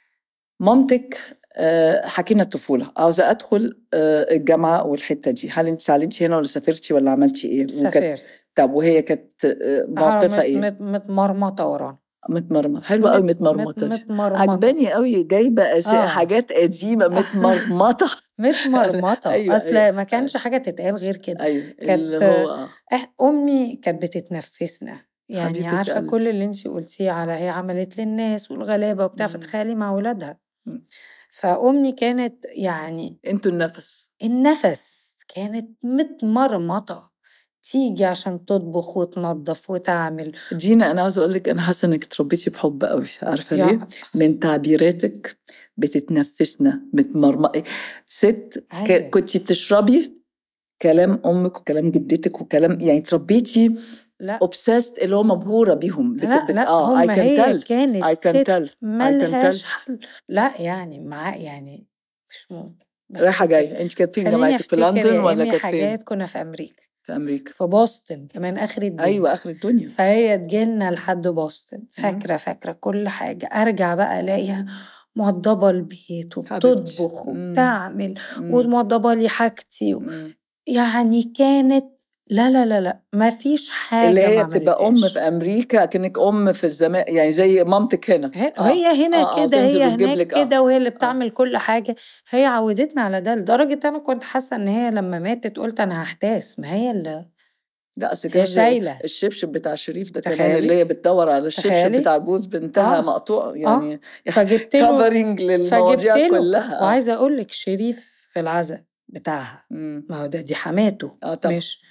مامتك آه، حكينا الطفوله عاوزه ادخل آه، الجامعه والحته دي هل انت اتعلمتي هنا ولا سافرتي ولا عملتي ايه وكانت- سافرت طب وهي كانت آه، موقفها مت- ايه مت- متمرمطة ورانا متمرمطه حلوه قوي مت- متمرمطه دي متمرمطة عجباني قوي جايبه أس... آه. حاجات قديمه متمرمطه متمرمطة أيوة، أصل أيوة. ما كانش حاجة تتقال غير كده ايوه كانت- اللي هو آه. إح- أمي كانت بتتنفسنا يعني حبيبة عارفة قلبي. كل اللي انتي قلتيه على هي عملت للناس والغلابة وبتاع مم. فتخيلي مع ولادها مم. فأمي كانت يعني انتوا النفس النفس كانت متمرمطة تيجي عشان تطبخ وتنظف وتعمل دينا انا عاوزه اقول لك انا حاسه انك اتربيتي بحب قوي عارفه ليه؟ يا- من تعبيراتك بتتنفسنا متمرمطه ست ك... أيوة. كنتي بتشربي كلام امك وكلام جدتك وكلام يعني تربيتي لا اوبسست اللي هو مبهوره بيهم لا بت- لا اه I هم can هي tell كانت I can ست tell I can ملهاش tell حل لا يعني مع يعني مش ممكن رايحه بفتكر. جايه انت كانت فين خليني جامعتك في افتكر لندن يا ولا إمي كانت فين؟ حاجات كنا في امريكا في امريكا في بوسطن كمان اخر الدنيا ايوه اخر الدنيا فهي تجيلنا لحد بوسطن فاكره فاكره كل حاجه ارجع بقى الاقيها موضبه البيت وبتطبخ مم. وبتعمل مم. وموضبه لي حاجتي و... مم. يعني كانت لا لا لا لا ما فيش حاجه اللي هي ما بتبقى ام عملتهاش. في امريكا كأنك ام في الزمان يعني زي مامتك هنا هي- آه. هي هنا آه، آه، كده وتنزل هي وتجيب هناك لك، آه. كده وهي اللي بتعمل كل حاجه فهي عودتنا على ده لدرجه انا كنت حاسه ان هي لما ماتت قلت انا هحتاس ما هي اللي لا اصل هي كان شايله الشبشب بتاع شريف ده كمان تخيلي. اللي هي بتدور على الشبشب تخيلي. بتاع جوز بنتها آه. مقطوع يعني فجبت له كفرنج للمواضيع فجبت له كلها آه. وعايزه اقول لك شريف في العزاء بتاعها مم. ما هو ده دي حماته اه طبعا مش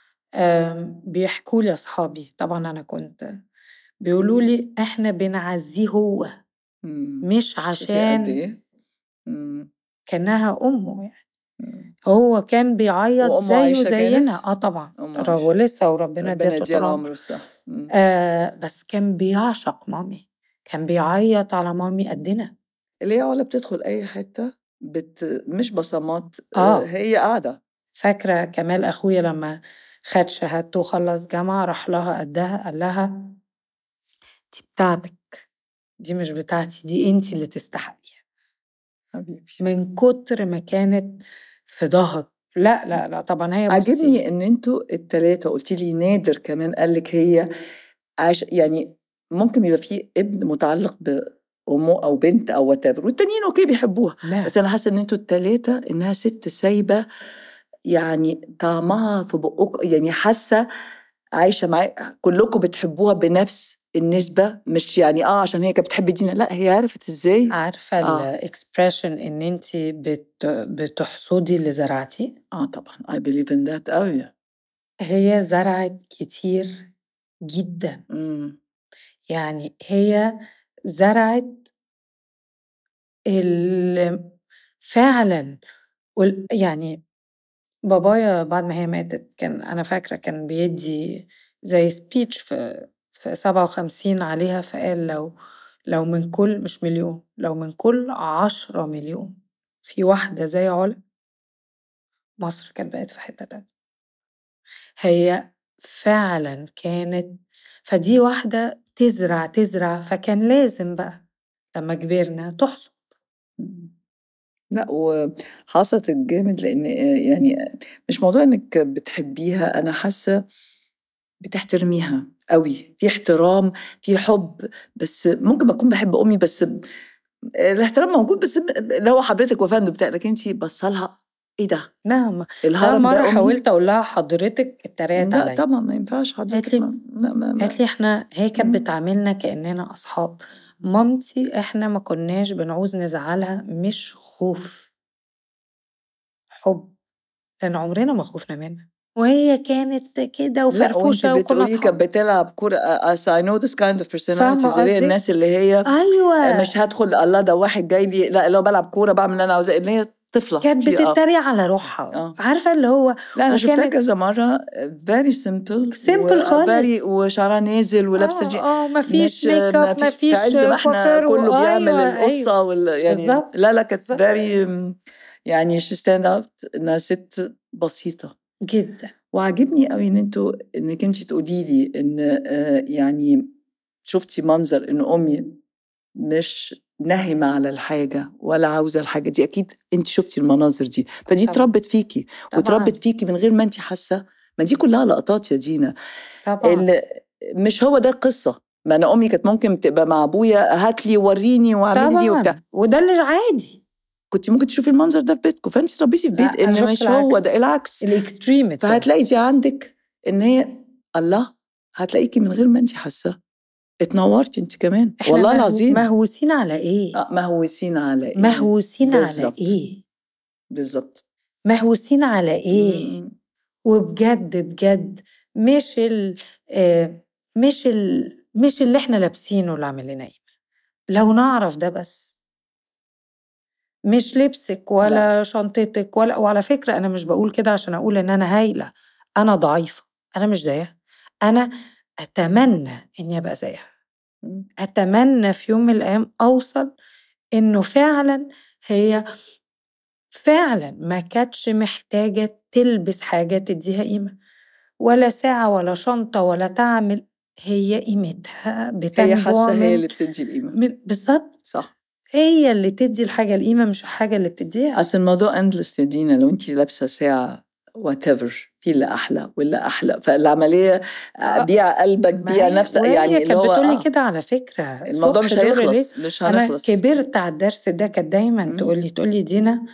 آم، بيحكوا لي اصحابي طبعا انا كنت بيقولوا لي احنا بنعزيه هو مم. مش شوفي قد عشان ايه مم. كانها امه يعني مم. هو كان بيعيط وأمه زيه عايشة زينا كانت؟ اه طبعا أمه ر- عايشة. ولسه وربنا ربنا اديته يديها طول العمر والصحة مم. آه بس كان بيعشق مامي كان بيعيط على مامي قدنا اللي هي ولا بتدخل اي حته بت... مش بصمات آه. هي قاعده فاكرة كمال أخويا لما خد شهادته وخلص جامعة راح لها قدها قال لها دي بتاعتك دي مش بتاعتي دي انتي اللي تستحقيها حبيبي من كتر ما كانت في ظهر لا لا لا طبعا هي بصي عجبني ان انتوا التلاتة قلتي لي نادر كمان قال لك هي عاش يعني ممكن يبقى في ابن متعلق بأمه أو بنت أو وات والتانيين أوكي بيحبوها لا بس أنا حاسة إن انتوا التلاتة إنها ست سايبة يعني طعمها في بقك يعني حاسة عايشة معاك كلكم بتحبوها بنفس النسبة مش يعني اه عشان هي كانت بتحب دينا لا هي عرفت ازاي عارفة آه. الاكسبريشن ان انتي بت بتحصدي اللي زرعتي اه طبعا I believe in that قوي هي زرعت كتير جدا مم. يعني هي زرعت ال- فعلا وال- يعني بابايا بعد ما هي ماتت كان انا فاكره كان بيدي زي سبيتش في في سبعة وخمسين عليها فقال لو لو من كل مش مليون لو من كل عشرة مليون في واحدة زي علا مصر كانت بقت في حتة تانية هي فعلا كانت فدي واحدة تزرع تزرع فكان لازم بقى لما كبرنا تحصد لأ وحصلت الجامد لإن يعني مش موضوع إنِّك بتحبيها، أنا حاسة بتحترميها أوي، في احترام، في حُب، بس ممكن أكون باحب أمي بس الاحترام موجود بس اللي هو حضرتِك وفندم بتاع لكن أنتِ باصة لها إيه ده؟ نعم الهرم مرة ده أمي؟ حاولت أقول لها حضرتك اتريقت لأ عليا طبعًا ما ينفعش حضرتِك لي ما لأ ما ما قالت لي احنا هي كانت إمم. بتعاملنا كأننا أصحاب مامتي احنا ما كناش بنعوز نزعلها مش خوف حب لأن عمرنا ما خوفنا منها وهي كانت كده لأ وأنتِ وفرفوشة وكنا بتقولي كانت أصحاب بتلعب كورة as I know this kind of personalities فاهمة اللي هي قصدي؟ الناس اللي هي أيوة مش هادخل الله ده واحد جاي لي لأ اللي هو بالعب كورة باعمل اللي أنا عاوزاه اللي هي طفلة كانت في آه. بتتريق على روحها آه. عارفة اللي هو لا أنا شفتها وكانت كذا مرة very simple Simple و خالص. very وشعرها نازل ولابسة جي اه اه مفيش مش ميك اب ما في مفيش في عز ما احنا كوافير كله و- بيعمل أيوة، القصة أيوة. وال يعني بالظبط. لا لا كانت بالظبط. very يعني she stand out انها ست بسيطة جدا وعجبني قوي ان انتوا انك انت تقولي لي ان آه، يعني شفتي منظر ان امي مش ناهمة على الحاجة ولا عاوزة الحاجة دي أكيد أنت شفتي المناظر دي فدي طبعاً. اتربت فيكي طبعاً. واتربت فيكي من غير ما أنت حاسة ما دي كلها لقطات يا دينا طبعا اللي مش هو ده القصة ما أنا أمي كانت ممكن تبقى مع أبويا هات لي وريني واعملي دي وبتاع طبعا وده اللي عادي كنت ممكن تشوفي المنظر ده في بيتكم فأنت تربيتي في لا، بيت أنا إن شفت مش هو العكس. ده العكس الاكستريم التاني. فهتلاقي دي عندك ان هي الله هتلاقيكي من غير ما انت حاسه اتنورتي انت كمان احنا والله مهو- العظيم مهووسين على ايه آه، مهووسين على ايه مهووسين على بالظبط. ايه بالظبط مهووسين على ايه مم. وبجد بجد مش ال آه، مش ال مش اللي احنا لابسينه اللي عامل لنا قيمة لو نعرف ده بس مش لبسك ولا شنطتك ولا وعلى فكرة أنا مش بقول كده عشان أقول إن أنا هايلة أنا ضعيفة أنا مش زيها أنا أتمنى إني أبقى زيها مم. أتمنى في يوم من الأيام أوصل إنه فعلا هي فعلا ما كانتش محتاجة تلبس حاجة تديها قيمة ولا ساعة ولا شنطة ولا تعمل هي قيمتها هي بتنبع حاسه هي من, اللي بتدي القيمه من بالظبط صح هي اللي تدي الحاجة القيمة مش الحاجة اللي بتديها اصل الموضوع اندلس يا دينا لو انت لابسه ساعه وات ايفر في اللي احلى واللي احلى فالعمليه آه. بيع قلبك ما بيع هي- نفسك وهي يعني اللي كانت هو بتقولي آه. كده على فكرة الموضوع مش الصبح دوري ليه؟ هيخلص مش أنا هنخلص كبرت على الدرس ده كانت دايما مم. تقولي تقولي دينا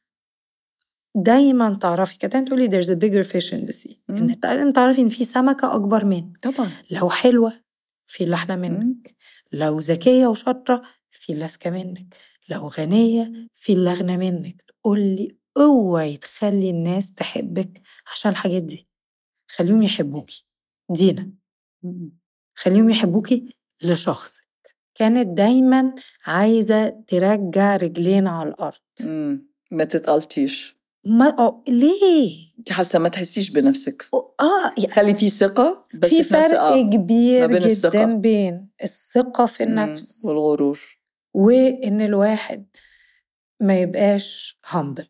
دايما تعرفي كانت دايما تقولي there's a bigger fish in the sea مم. إن دايما تعرفي إن في سمكة أكبر منك طبعا لو حلوة في اللي أحلى منك مم. لو ذكية وشاطرة في اللي أذكى منك لو غنية في اللي أغنى منك تقولي اوعي تخلي الناس تحبك عشان الحاجات دي خليهم يحبوكي دينا مم. خليهم يحبوكي لشخصك كانت دايما عايزة ترجع رجلين على الأرض مم. ما تتقلطيش ما أو ليه؟ انت حاسه ما تحسيش بنفسك اه يعني خلي في ثقه بس في في نفس فرق آه. كبير ما بين جدا الثقة. بين الثقة في مم. النفس والغرور وإن الواحد ما يبقاش humble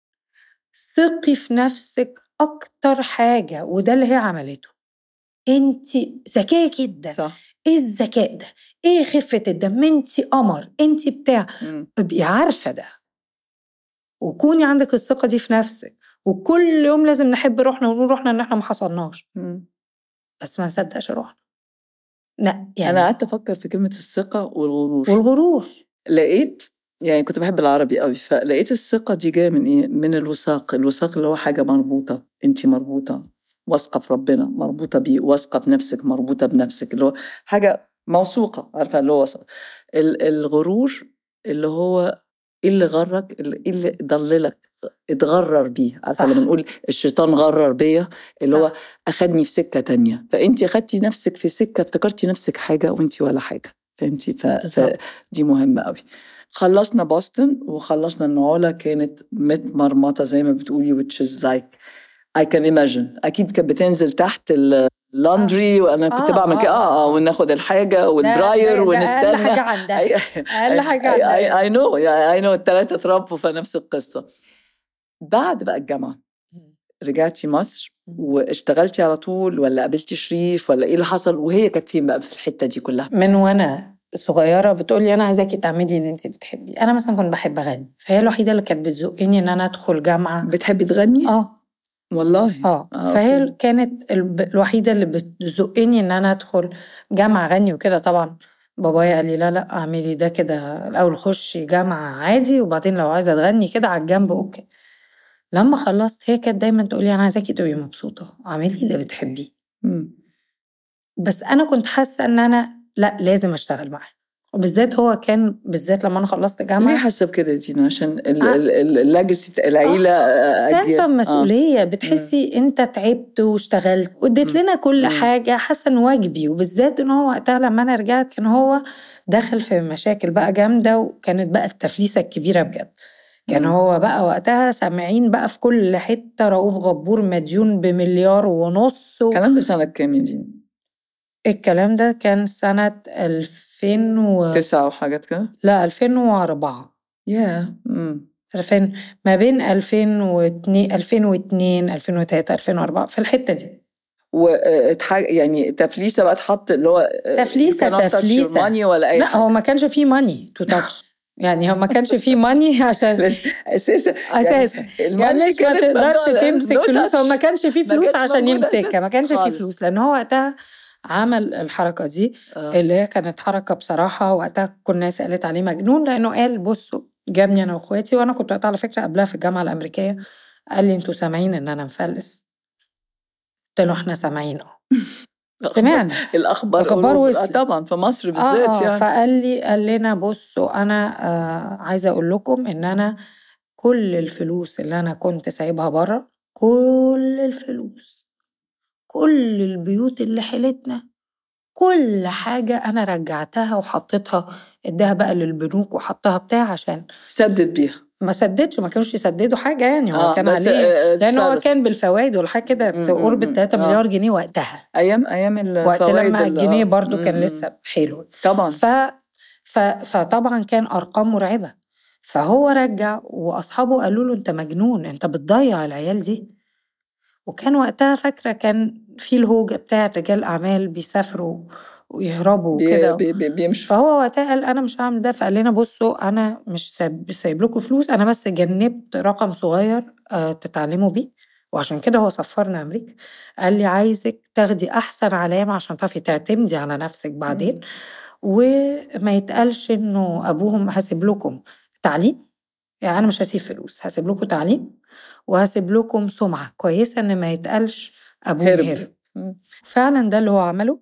ثقي في نفسك أكتر حاجة وده اللي هي عملته انت ذكية جدا صح ايه الذكاء ده ايه خفة الدم انت قمر انت بتاع مم. ابقي عارفة ده وكوني عندك الثقة دي في نفسك وكل يوم لازم نحب روحنا ونقول روحنا ان احنا ما حصلناش مم. بس ما نصدقش روحنا لا يعني انا قعدت افكر في كلمه الثقه والغرور والغرور لقيت يعني كنت بحب العربي قوي فلقيت الثقه دي جايه من ايه من الوثاق الوثاق اللي هو حاجه مربوطه انت مربوطه واثقه في ربنا مربوطه بيه واثقه في نفسك مربوطه بنفسك اللي هو حاجه موثوقه عارفه اللي هو وثق. ال- الغرور اللي هو ايه اللي غرك اللي إيه اللي ضللك اتغرر بيه عارفه صح. لما نقول الشيطان غرر بيا اللي هو صح. اخدني في سكه تانية فانت اخدتي نفسك في سكه افتكرتي نفسك حاجه وانت ولا حاجه فهمتي ف... بالظبط فدي مهمه قوي خلصنا بوسطن وخلصنا ان علا كانت متمرمطه زي ما بتقولي which is like I can imagine اكيد كانت بتنزل تحت ال... لاندري وانا كنت آه، بعمل كده آه، اه اه آه. وناخد الحاجه ده- والدراير ده- ده ونستنى اقل حاجه عندها اقل حاجه عندها اي نو اي نو الثلاثه اتربوا في نفس القصه بعد بقى الجامعه رجعتي مصر واشتغلتي على طول ولا قابلتي شريف ولا ايه اللي حصل وهي كانت فين بقى في الحته دي كلها من وانا صغيره بتقولي انا عايزاكي تعملي اللي انت بتحبي انا مثلا كنت بحب اغني فهي الوحيده اللي كانت بتزقني ان انا ادخل جامعه بتحبي تغني اه والله اه آه، فهي أوكي. كانت الب- الوحيده اللي بتزقني ان انا ادخل جامعه اغني وكده طبعا بابايا قال لي لا لا اعملي ده كده الاول خشي جامعه عادي وبعدين لو عايزه تغني كده على الجنب اوكي لما خلصت هي كانت دايما تقولي انا عايزاكي تبقي مبسوطه اعملي اللي بتحبيه مم. بس انا كنت حاسه ان انا لا لازم اشتغل معاه وبالذات هو كان بالذات لما انا خلصت ليه جامعه حاسه بكده دينا عشان آه. اللاجسي بتاع العيله آه، سنس أجيال. اوف مسؤوليه بتحسي انت تعبت واشتغلت واديت مم. لنا كل مم. حاجه حاسه ان واجبي وبالذات ان هو وقتها لما انا رجعت كان هو دخل في مشاكل بقى جامده وكانت بقى التفليسه الكبيره بجد كان مم. هو بقى وقتها سامعين بقى في كل حته رؤوف غبور مديون بمليار ونص و... كلام بسنه كام يا دينا؟ الكلام ده كان سنه 2000 و... تسعه وحاجات كده؟ لا 2004 يا مم. 2000 ما بين 2002 2002 2003 2004 في الحته دي واتحاج يعني تفليسه بقى اتحط اللي هو تفليسة، تفليسة. ماني ولا اي لا هو ما كانش فيه ماني تو تاتش يعني هو ما كانش فيه ماني عشان اساسا اساسا يعني مش ما تقدرش تمسك فلوس هو ما كانش فيه ما فلوس كانش عشان موجودة. يمسكها ما كانش فيه خالص. فلوس لان هو وقتها عمل الحركه دي اللي هي كانت حركه بصراحه وقتها كل الناس قالت عليه مجنون لانه قال بصوا جابني انا واخواتي وانا كنت وقتها على فكره قبلها في الجامعه الامريكيه قال لي انتوا سامعين ان انا مفلس قلت له احنا سامعين اه سمعنا الاخبار الأخبار آه وصلت. طبعا في مصر بالذات آه آه يعني فقال لي قال لنا بصوا انا آه عايزه اقول لكم ان انا كل الفلوس اللي انا كنت سايبها بره كل الفلوس كل البيوت اللي حيلتنا كل حاجة أنا رجعتها وحطيتها اداها بقى للبنوك وحطها بتاع عشان سدد بيها ما سددش ما كانوش يسددوا حاجة يعني هو كان بس، عليه آه، لأن هو تصرف. كان بالفوائد والحاجة كده مم، قرب مم، ال 3 آه. مليار جنيه وقتها ايام ايام وقت الفوائد لما ال- الجنيه آه. برضو كان مم، لسه حلو طبعا ف... ف... فطبعا كان ارقام مرعبه فهو رجع واصحابه قالوا له انت مجنون انت بتضيع العيال دي وكان وقتها فاكره كان في الهوجه بتاعت رجال اعمال بيسافروا ويهربوا بي وكده بي بي بيمشوا فهو وقتها قال انا مش هعمل ده فقال لنا بصوا انا مش سايب, سايب لكم فلوس انا بس جنبت رقم صغير آه تتعلموا بيه وعشان كده هو سفرنا امريكا قال لي عايزك تاخدي احسن علامه عشان تعرفي تعتمدي على نفسك بعدين وما يتقالش انه ابوهم هسيب لكم تعليم يعني انا مش هسيب فلوس هسيب لكم تعليم وهسيب لكم سمعه كويسه ان ما يتقالش ابوهم هرب. هرب مم. فعلا ده اللي هو عمله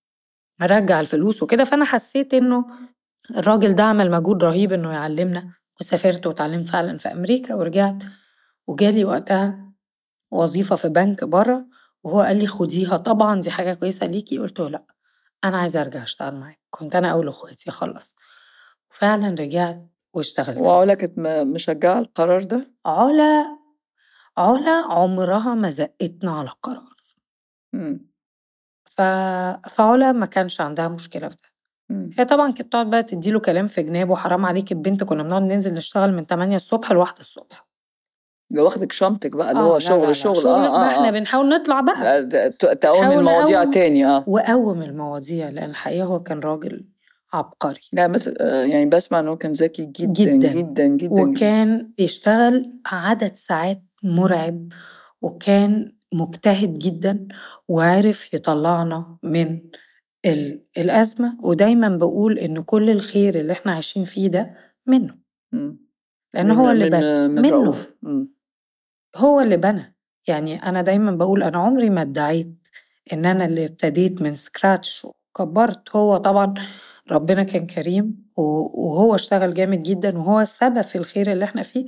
رجع الفلوس وكده فانا حسيت انه الراجل ده عمل مجهود رهيب انه يعلمنا وسافرت وتعلمت فعلا في امريكا ورجعت وجالي وقتها وظيفه في بنك بره وهو قال لي خديها طبعا دي حاجه كويسه ليكي قلت له لا انا عايزه ارجع اشتغل معاك كنت انا اول اخواتي خلص وفعلا رجعت واشتغلت وعلا كانت م- مشجعه القرار ده علا علا عمرها ما زقتنا على قرار مم. ف... فعلا ما كانش عندها مشكله في ده مم. هي طبعا كانت بتقعد بقى تديله كلام في جناب وحرام عليك البنت كنا بنقعد ننزل نشتغل من 8 الصبح لواحدة الصبح لو واخدك شنطك بقى اللي آه، هو لا، شغل لا، لا، شغل شغل اه بقى احنا اه, بنحاول نطلع بقى آه. ده- ت- تقوم حاول المواضيع نقوم. تاني اه وقوم المواضيع لان الحقيقه هو كان راجل عبقري لا مثل آه، يعني بسمع انه كان ذكي جدا جداً. جدا جدا, جداً. وكان بيشتغل عدد ساعات مرعب وكان مجتهد جدا وعرف يطلعنا من ال- الأزمة ودايما بقول إن كل الخير اللي احنا عايشين فيه ده منه مم. لأن من- هو اللي من- بنى من منه رؤوف. مم. هو اللي بنى يعني أنا دايما بقول أنا عمري ما ادعيت إن أنا اللي ابتديت من سكراتش وكبرت هو طبعا ربنا كان كريم و- وهو اشتغل جامد جدا وهو السبب في الخير اللي احنا فيه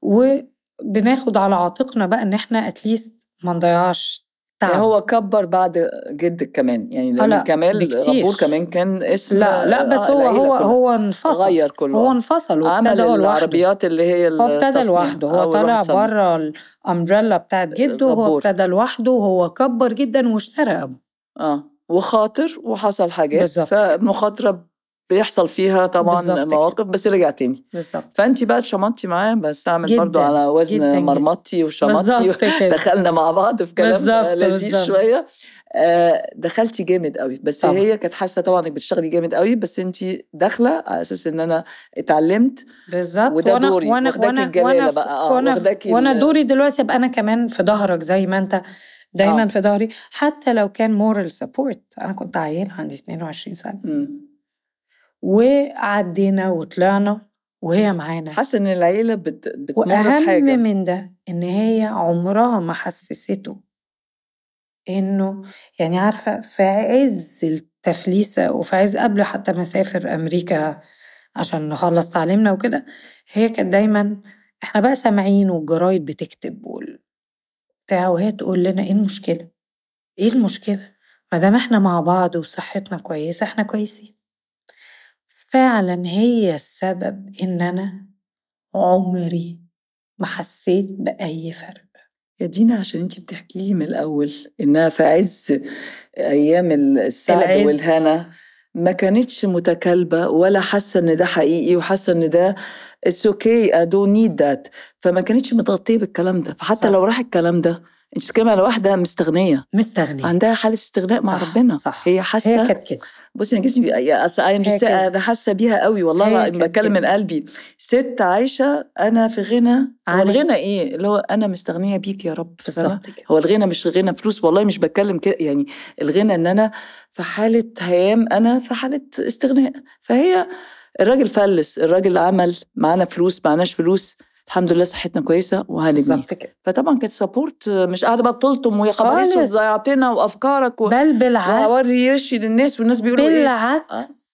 وبناخد على عاتقنا بقى إن احنا اتليست ما نضيعش يعني تعب هو كبر بعد جدك كمان يعني آه، لأن لا، كمال بكتير. غبور كمان كان اسم لا لا بس آه، هو العيلة هو كلها. هو انفصل غير كله هو آه. انفصل عمل وابتدى هو لوحده العربيات اللي هي هو ابتدى التصنيع. لوحده هو أول طلع واحد صنع. بره الامبريلا بتاعت جده وهو غبور. ابتدى لوحده وهو كبر جدا واشترى ابوه اه وخاطر وحصل حاجات بالظبط كده. فمخاطره بيحصل فيها طبعا بالظبط كده. مواقف بس رجع تاني بالظبط فانت بقى اتشمطتي معاه بستعمل برضو جداً، على وزن جداً، جداً. مرمطتي وشمطتي بالظبط كده دخلنا مع بعض في كلام بالظبط، لذيذ بالظبط. شويه آه، دخلتي جامد قوي بس طبعاً. هي كانت حاسه طبعا انك بتشتغلي جامد قوي بس انت داخله على اساس ان انا اتعلمت بالظبط وده وانا دوري، وانا واخداكي وانا الجلالة وانا بقى، آه، وانا واخداكي وانا ال- دوري دلوقتي ابقى انا كمان في ظهرك زي ما انت دايما آه. في ظهري حتى لو كان مورال سبورت انا كنت عيله عندي 22 سنه مم. وعدينا وطلعنا وهي معانا حاسه ان العيله بت... بتمر واهم بحاجه من ده ان هي عمرها ما حسسته انه يعني عارفه في عز التفليسه وفي عز قبل حتى ما اسافر امريكا عشان نخلص تعليمنا وكده هي كانت دايما احنا بقى سامعين والجرايد بتكتب وال بتاع وهي تقول لنا ايه المشكله ايه المشكله ما دام احنا مع بعض وصحتنا كويسه احنا كويسين فعلا هي السبب ان انا عمري ما حسيت باي فرق يا دينا عشان انت بتحكي لي من الاول انها في عز ايام السعد العز. والهنا ما كانتش متكالبه ولا حاسه ان ده حقيقي وحاسه ان ده اتس اوكي اي دونت نيد ذات فما كانتش متغطيه بالكلام ده فحتى صح. لو راح الكلام ده انت بتتكلمي على واحده مستغنيه مستغنيه عندها حاله استغناء مع صح، ربنا صح. هي هي حاسه كانت كده بصي انا جسمي يا أصل I understand- كده. انا حاسه بيها قوي والله هي العظيم كانت بتكلم كده. من قلبي ست عايشه انا في غنى هو عن- الغنى ايه اللي هو انا مستغنيه بيك يا رب فاهمة؟ بالظبط كده هو الغنى مش غنى فلوس والله مش بتكلم كده يعني الغنى ان انا في حاله هيام انا في حاله استغناء فهي الراجل فلس الراجل عمل معانا فلوس معناش فلوس الحمد لله صحتنا كويسه وهنبني بالظبط كده فطبعا كانت سبورت مش قاعده بقى بتلطم ويا خبايث خالص. وضيعتنا وافكارك و... بل بالعكس وهوري يشي للناس والناس بيقولوا ايه بالعكس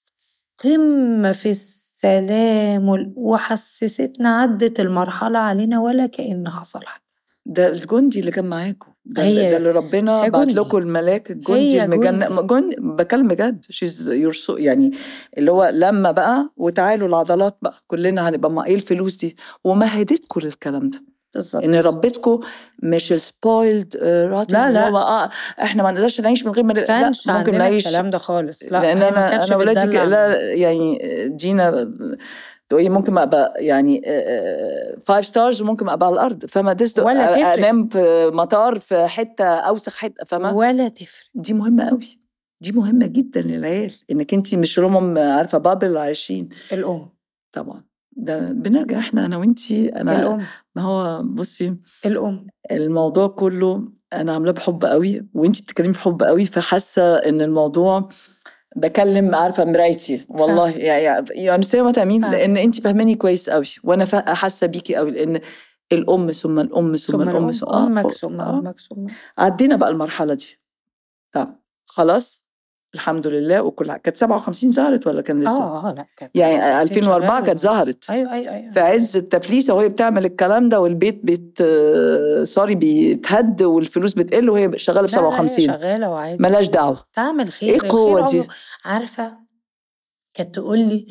قمة في السلام وال- وحسستنا عدت المرحلة علينا ولا كأن حصل حاجة ده الجندي اللي كان معاكم ده, هي- ده اللي ربنا هي بعت جندي. لكم الملاك الجندي هي المجن جندي. جندي بكلم بجد شيز يورسو يعني اللي هو لما بقى وتعالوا العضلات بقى كلنا هنبقى مع ايه الفلوس دي ومهدتكم للكلام ده بالظبط ان ربتكم مش السبويلد راتن لا، لا. هو اه احنا ما نقدرش نعيش من غير ما كانش لا ممكن عندنا نعيش الكلام ده خالص لا لان هي ما انا كانتش انا ولادي ك- بتدلع لا يعني جينا تقولي ممكن ابقى يعني فايف ستارز وممكن ابقى على الارض فما دست ولا تفرق. انام في مطار في حته اوسخ حته فما ولا تفرق دي مهمه قوي دي مهمه جدا للعيال انك انت مش رمم عارفه بابل عايشين الأم طبعا ده بنرجع احنا انا وانتي انا الأم ما هو بصي الأم الموضوع كله انا عاملاه بحب قوي وانتي بتتكلمي بحب قوي فحاسه ان الموضوع بكلم عارفه مرايتي والله يعني يعني سامة تميم آه. لان انت فاهماني كويس قوي وانا فا- حاسه بيكي قوي لان الام ثم الام ثم, ثم الام الأم ثم آه، أمك ف- ثم آه. أمك ثم عدينا بقى المرحله دي طب خلاص الحمد لله وكل حاجه كانت 57 ظهرت ولا كان لسه؟ اه اه لا كانت يعني 57 2004 شغالة. كانت ظهرت ايوه ايوه ايوه في عز التفليسه وهي بتعمل الكلام ده والبيت بيت آه، سوري بيتهد والفلوس بتقل وهي شغاله ب لا، لا، هي 57 شغاله وعادي ملاش دعوه تعمل خير إيه الخير القوة دي؟ عمره- عارفه كانت تقول لي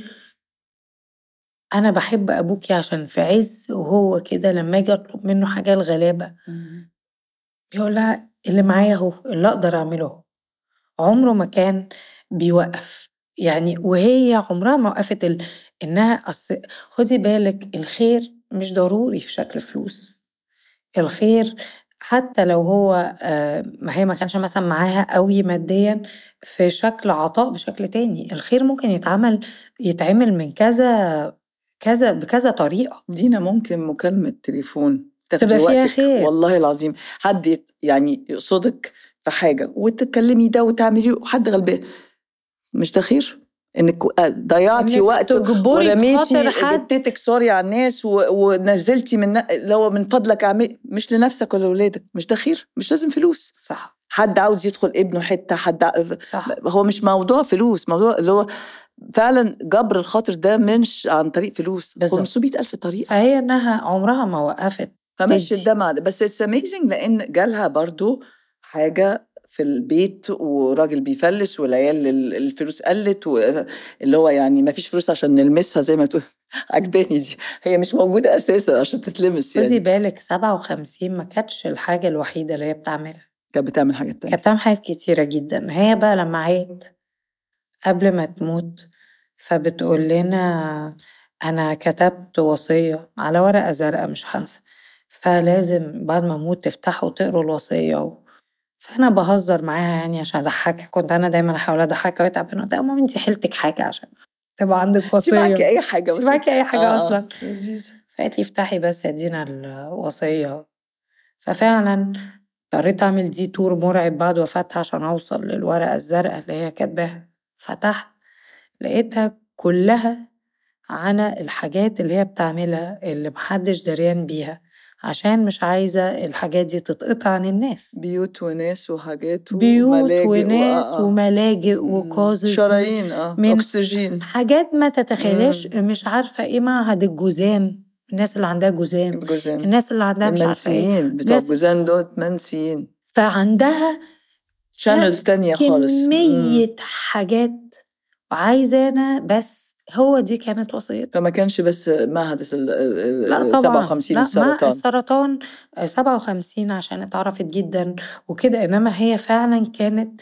انا بحب ابوكي عشان في عز وهو كده لما اجي اطلب منه حاجه الغلابه بيقول لها اللي معايا اهو اللي اقدر اعمله اهو عمره ما كان بيوقف يعني وهي عمرها ما وقفت ال... انها أص... خدي بالك الخير مش ضروري في شكل فلوس الخير حتى لو هو آه، ما هي ما كانش مثلا معاها قوي ماديا في شكل عطاء بشكل تاني الخير ممكن يتعمل يتعمل من كذا كذا بكذا طريقة دينا ممكن مكالمه تليفون تاخدي تبقى فيها وقتك خير. والله العظيم حد يت- يعني يقصدك في حاجه وتتكلمي ده وتعملي وحد غلبان مش ده خير انك ضيعتي إنك وقت تجبري ورميتي بخاطر حد. جدتك سوري على الناس و... ونزلتي من لو من فضلك اعمل مش لنفسك ولا لاولادك مش ده خير مش لازم فلوس صح حد عاوز يدخل ابنه حته حد ع- صح هو مش موضوع فلوس موضوع اللي هو فعلا جبر الخاطر ده مش عن طريق فلوس بالظبط. 500 ألف طريقة فهي انها عمرها ما وقفت فمشيت تدي. ده مع ده بس اتس اميزنج لان جالها برضو حاجه في البيت وراجل بيفلس والعيال ال- الفلوس قلت واللي هو يعني ما فيش فلوس عشان نلمسها زي ما تقول عجباني دي هي مش موجوده اساسا عشان تتلمس خدي يعني بالك 57 ما كانتش الحاجة الوحيدة اللي هي بتعملها كانت بتعمل حاجات تانية كانت بتعمل حاجات كتيرة جدا هي بقى لما عيت قبل ما تموت فبتقول لنا أنا كتبت وصية على ورقة زرقاء مش هنسى فلازم بعد ما أموت تفتحوا وتقروا الوصية و... فأنا بهزر معاها يعني عشان أضحكها كنت أنا دايما أحاول أضحكها وهي تعبانة قلت لها ماما أنت حيلتك حاجة عشان تبقى عندك انت وصية معاكي اي حاجه انت بس معاكي أي حاجة أصلا لذيذ فقالت لي افتحي بس ادينا الوصية ففعلا اضطريت اعمل دي تور مرعب بعد وفاتها عشان اوصل للورقة الزرقاء اللي هي كاتباها فتحت لقيتها كلها عن الحاجات اللي هي بتعملها اللي محدش دريان بيها عشان مش عايزة الحاجات دي تتقطع عن الناس بيوت وناس وحاجات بيوت وملاجئ وناس آه، آه. وملاجئ مم. وقازز شرايين اه من- اكسجين حاجات ما تتخيلش مش عارفة ايه معهد الجذام الناس اللي عندها جذام الجزام الناس اللي عندها مش عارفة ايه المنسيين بتوع ناس- الجزام دول منسيين فعندها شانلز تانية خالص مم. كمية حاجات وعايزة أنا بس هو دي كانت وصيتها ده ما كانش بس معهد ال- ال- لا ال- طبعا 57 لا السرطان ما السرطان آه، 57 عشان اتعرفت جدا وكده انما هي فعلا كانت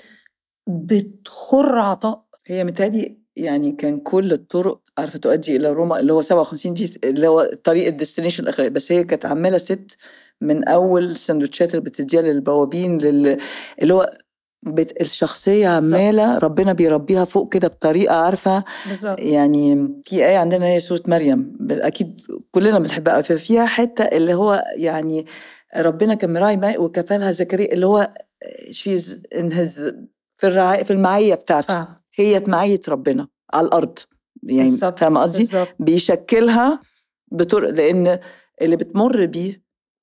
بتخر عطاء هي متهيألي يعني كان كل الطرق عارفه تؤدي الى روما اللي هو 57 دي اللي هو طريق الديستنيشن الاخير بس هي كانت عماله ست من اول سندوتشات اللي بتديها للبوابين لل... اللي هو بت... الشخصيه بالظبط. عماله ربنا بيربيها فوق كده بطريقه عارفه بالظبط يعني في آية عندنا هي سورة مريم ب- أكيد كلنا بنحبها ففيها حتة اللي هو يعني ربنا كان مراعي ماء وكفلها زكريا اللي هو شيز ان هز في الرعاية في المعية بتاعته فاهم هي في معية ربنا على الأرض يعني بالظبط فاهمة قصدي؟ بالظبط بيشكلها بطرق لأن اللي بتمر بيه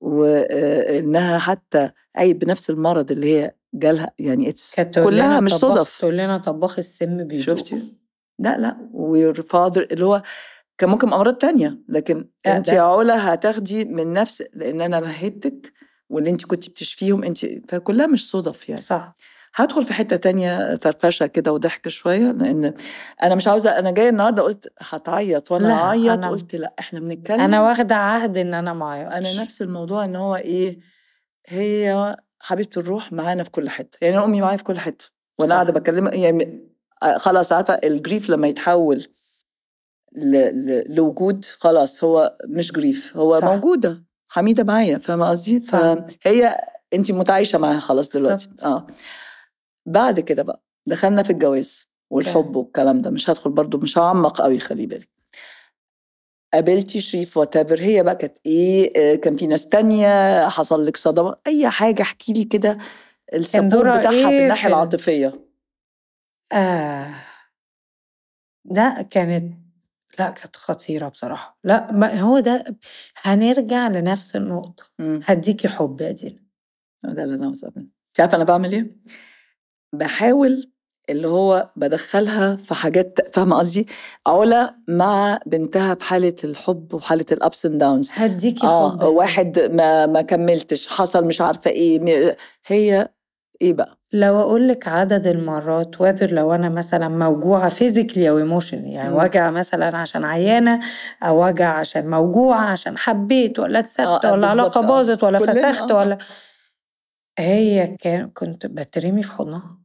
وإنها حتى عيب بنفس المرض اللي هي جالها يعني اتس كانت تقول كلها لنا مش طباخ- صدف تقول لنا طباخ السم بيدوق شفتي؟ لا لا ويور فاذر اللي هو كان ممكن امراض تانية لكن لا، انت ده- يا علا هتاخدي من نفس لان انا مهدتك واللي انت كنت بتشفيهم انت فكلها مش صدف يعني صح هدخل في حته تانية فرفشه كده وضحك شويه لان انا مش عاوزه انا جايه النهارده قلت هتعيط وانا لا، اعيط أنا- قلت لا احنا بنتكلم انا واخده عهد ان انا معايا انا نفس الموضوع ان هو ايه هي حبيبه الروح معانا في كل حته يعني أنا امي معايا في كل حته وانا صح. قاعده بكلمها يعني آه، خلاص عارفه الجريف لما يتحول ل... ل... لوجود خلاص هو مش جريف هو صح. صح. موجوده حميده معايا فاهمه قصدي فاهمة. فهي انت متعايشه معاها خلاص دلوقتي بالظبط. اه بعد كده بقى دخلنا في الجواز والحب والكلام ده مش هدخل برضو مش هعمق قوي خلي بالك قابلتي شريف وات هي بقى كانت ايه آه، كان في ناس تانية حصل لك صدمه اي حاجه احكي لي كده السبورت دورها بتاعها إيه في في الناحيه ال- العاطفيه آه لا كانت لا كانت خطيرة بصراحة لا ما هو ده هنرجع لنفس النقطة مم. هديكي حب يا دينا ده اللي انا عاوزة أعمله. انت عارفه انا بعمل ايه؟ بحاول اللي هو بدخلها في حاجات فاهمه قصدي؟ علا مع بنتها في حاله الحب وحاله الابس اند داونز هديكي حب اه يا دينا. واحد ما ما كملتش حصل مش عارفه ايه م- هي ايه بقى؟ لو اقول لك عدد المرات وذر لو انا مثلا موجوعه فيزيكلي او ايموشن يعني مم. وجع مثلا عشان عيانه او وجع عشان موجوعه عشان حبيت ولا اتسبت آه، ولا بالظبط، علاقه آه. باظت ولا كلنا، فسخت آه. ولا هي كان كنت بترمي في حضنها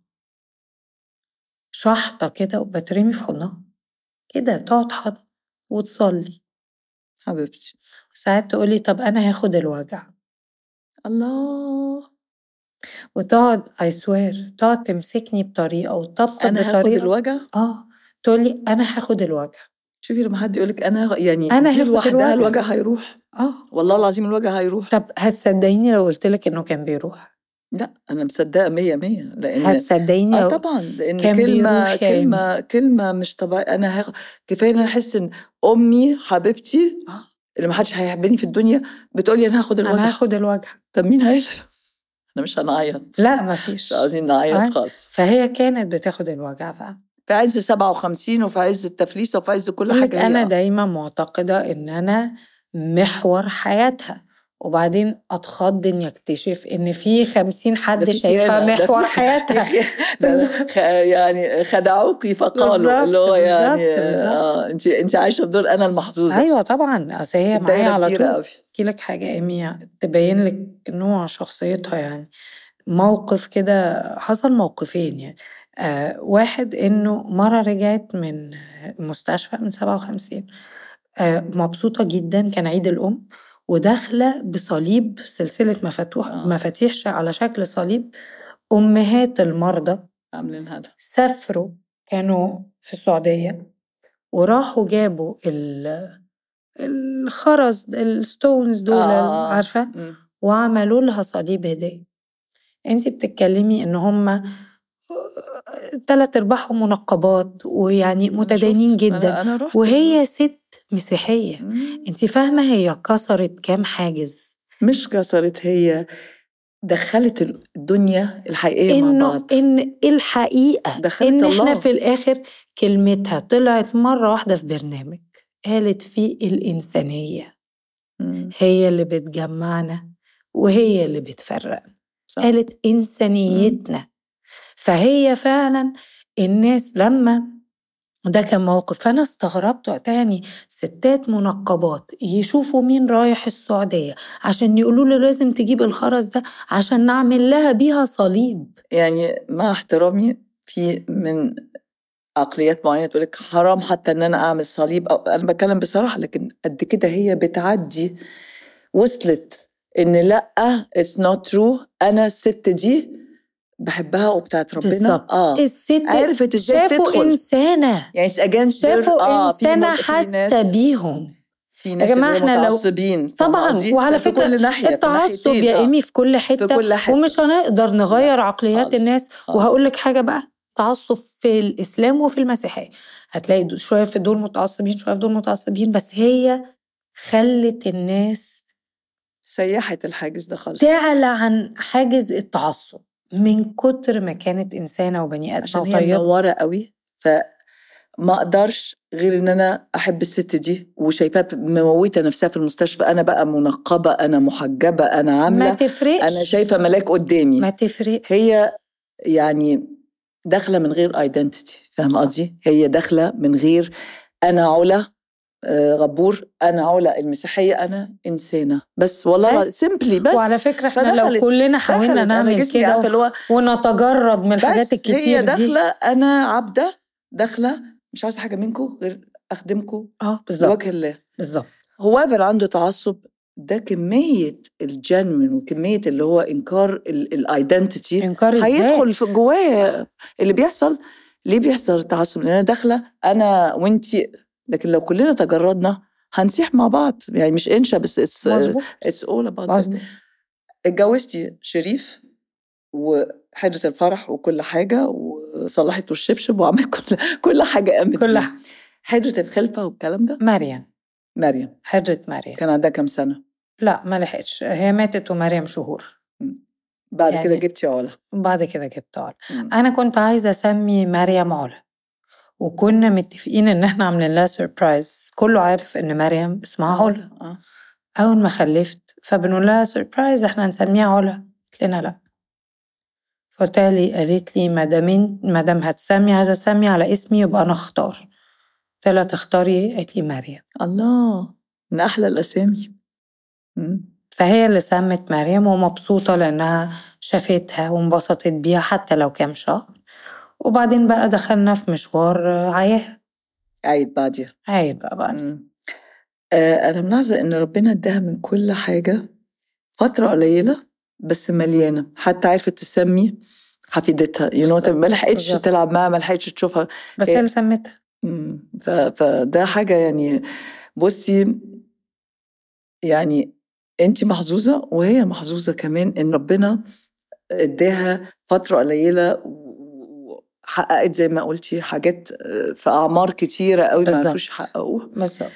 شحطه كده وبترمي في حضنها كده تقعد حضن وتصلي حبيبتي ساعات تقولي طب انا هاخد الوجع الله وتقعد اي سوير تقعد تمسكني بطريقه وتطبطب انا هاخد بطريقه الوجع اه تقولي انا هاخد الوجع شوفي لما حد يقول لك انا يعني أنا دي هاخد لوحدها الوجع. الوجع هيروح اه والله العظيم الوجع هيروح طب هتصدقيني لو قلت لك انه كان بيروح لا انا مصدقه مية مية لان هتصدقيني اه لو طبعا لان كان كلمه بيروح يا كلمه كلمه مش طبيعيه انا هاخ... كفايه ان انا احس ان امي حبيبتي آه. اللي ما حدش هيحبني في الدنيا بتقولي انا هاخد الوجع انا هاخد الوجع طب مين هيعرف احنا مش هنعيط لا مفيش مش عايزين نعيط آه. خالص فهي كانت بتاخد الوجع فعلا في عز 57 وفي عز التفليسه وفي عز كل بقول لك حاجه هي انا آه. دايما معتقده ان انا محور حياتها وبعدين اتخض اني اكتشف ان في خمسين ده حد في شايفها خيانة، ده محور في- حياتها ده خ- يعني خدعوكي فقالوا بالظبط، اللي هو يعني بالظبط، بالظبط. اه انت انت عايشه في دور انا المحظوظه ايوه طبعا اصل هي معايا الدايره على كبيره طول قوي احكي لك حاجه ايمي تبين لك نوع شخصيتها يعني موقف كده حصل موقفين يعني آه واحد إنه مرة رجعت من مستشفى من سبعة وخمسين آه مبسوطة جدا كان عيد الأم وداخلة بصليب سلسلة مفاتوح آه. مفاتيح ش- على شكل صليب أمهات المرضى عاملين هذا سافروا كانوا في السعودية وراحوا جابوا ال الخرز الستونز دول آه. عارفة مم. وعملوا لها صليب هدية انت بتتكلمي ان هم تلات ارباعهم منقبات ويعني أنا متدينين شفت. جدا أنا, أنا رحت وهي ست مسيحية مم. انت فاهمة هي كسرت كام حاجز مش كسرت هي دخلت الدنيا الحقيقية مع انه بعض ان الحقيقة دخلت ان الله. احنا في الاخر كلمتها طلعت مرة واحدة في برنامج قالت فيه الإنسانية مم. هي اللي بتجمعنا وهي اللي بتفرقنا صح. قالت إنسانيتنا فهي فعلا الناس لما ده كان موقف فأنا استغربت وقتها يعني ستات منقبات يشوفوا مين رايح السعودية عشان يقولوا له لازم تجيب الخرز ده عشان نعمل لها بيها صليب يعني مع احترامي في من عقليات معينة تقول لك حرام حتى ان انا اعمل صليب او انا بتكلم بصراحة لكن قد كده هي بتعدي وصلت ان لا اتس نوت ترو انا الست دي بحبها وبتاعت ربنا بالظبط اه الست عرفت ازاي شافوا تدخل إنسانة يعني it's against their- شافوا آه في إنسانة مر- في حاسة ناس- بيهم في ناس جماعة اللي إحنا لو- متعصبين فاهمة طبعا قصدي؟ وعلى في فكرة كل ناحية في التعصب الناحيتين، يا آه. إيمي في كل في حتة كل حتة ومش هنقدر نغير عقليات خالص، الناس خالص. وهقول لك حاجة بقى تعصب في الإسلام وفي المسيحية هتلاقي دو- شوية في دول متعصبين شوية في دول متعصبين بس هي خلت الناس سيحت الحاجز ده خالص تعلى عن حاجز التعصب من كتر ما كانت إنسانة وبني آدمة عشان هي وطيبة منورة قوي فما اقدرش غير ان انا احب الست دي وشايفاها مموتة نفسها في المستشفى انا بقى منقبة انا محجبة انا ما عاملة تفرقش انا شايفة ملاك قدامي ما تفرق هي يعني داخلة من غير ايدنتيتي فاهم صح. قصدي هي داخلة من غير انا علا آه، غبور انا علا المسيحية انا انسانة بس والله بس. سيمبلي بس وعلى فكرة احنا لو فدخلت- كلنا حاولنا دخلت. أنا نعمل جسمي كده عارفة اللي هو ونتجرد من الحاجات بس هي الكتير دي داخله انا عبده داخله مش عايزه حاجه منكم غير اخدمكم اه بالظبط لوجه الله بالظبط هو عنده تعصب ده كميه الجنون وكميه اللي هو انكار الايدنتيتي انكار الذات هيدخل في جواه اللي بيحصل ليه بيحصل التعصب لان انا داخله انا وانتي لكن لو كلنا تجردنا هنسيح مع بعض يعني مش انشا بس اتس مظبوط اتس اول اباوت مظبوط اتجوزتي شريف وحجة الفرح وكل حاجة وصلحت له الشبشب وعملت كل كل حاجة قامت كل بيه. حاجة. حجة الخلفة والكلام ده مريم مريم حجة مريم كان عندها كام سنة لا ما لحقتش هي ماتت ومريم شهور بعد يعني- كده جبتي علا وبعد كده جبت علا مم. انا كنت عايزه اسمي مريم علا وكنا متفقين ان احنا عاملين لها سربرايز كله عارف ان مريم اسمها علا اه اول ما خلفت فبنقول لها سربرايز احنا هنسميها علا قلت لنا لا فقلت لي قالت لي ما دام ما دام هتسمي عايزه تسمي على اسمي يبقى انا اختار قلت لها تختاري ايه قالت لي مريم الله من أحلى الأسامي مم. فهي اللي سمت مريم ومبسوطة لأنها شافتها وانبسطت بيها حتى لو كام شهر وبعدين بقى دخلنا في مشوار عياها عيد بعديها عيد بقى بعد مم. آه أنا ملاحظة إن ربنا اداها من كل حاجة فترة قليلة بس مليانة حتى عرفت تسمي حفيدتها يو بالظبط، ما لحقتش بالظبط. تلعب معاها ما لحقتش تشوفها بس إيه. هي اللي سمتها مم. ف... فده حاجة يعني بصي يعني انت محظوظة وهي محظوظة كمان ان ربنا اداها فترة قليلة وحققت زي ما قلتي حاجات آه، في اعمار كتيرة قوي ما بالظبط. عرفوش يحققوها بالظبط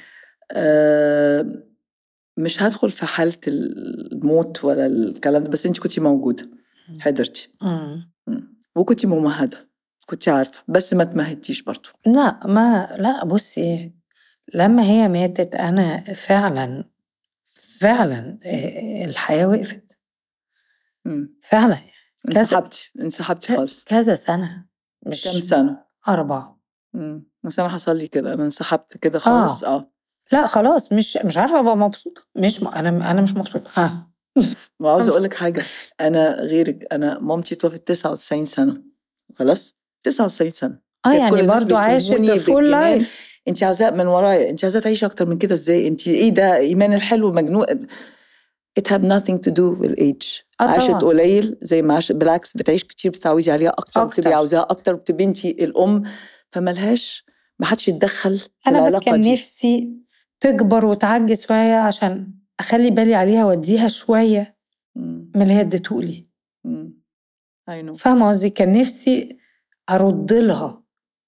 آه، مش هدخل في حالة الموت ولا الكلام ده بس انت كنتي موجودة حضرتي مم. مم. وكنتي ممهدة كنتي عارفة بس ما تمهدتيش برضو لا ما لا بصي لما هي ماتت أنا فعلا فعلا آه، الحياة وقفت مم. فعلا كذا- انسحبتي انسحبتي خالص كذا سنة مش كم سنة؟ أربعة مم. بس انا حصل لي كده انا انسحبت كده خالص اه لا خلاص مش مش عارفه ابقى مبسوطه مش م... انا انا مش مبسوطه ها وعاوزه اقول لك حاجه انا غيرك انا مامتي توفت 99 سنه خلاص 99 سنه اه كانت كل يعني الناس برضو عاشت بيكلموني فول بالجنان. لايف انت عاوزاه من ورايا انت عاوزاه تعيشي اكتر من كده ازاي انت ايه ده ايمان الحلو المجنون it had nothing to do with age آه عاشت طبعاً. قليل زي ما عاش بالعكس بتعيش كتير بتتعودي عليها اكتر أكتر. بتبقي عاوزاها اكتر وبتبقي انت الام فملهاش ما حدش يتدخل في انا بس العلاقه كان دي نفسي تكبر وتعجز شويه عشان اخلي بالي عليها واديها شويه مم. من اللي هي اديتهولي مم. I know. فاهمه قصدي كان نفسي ارد لها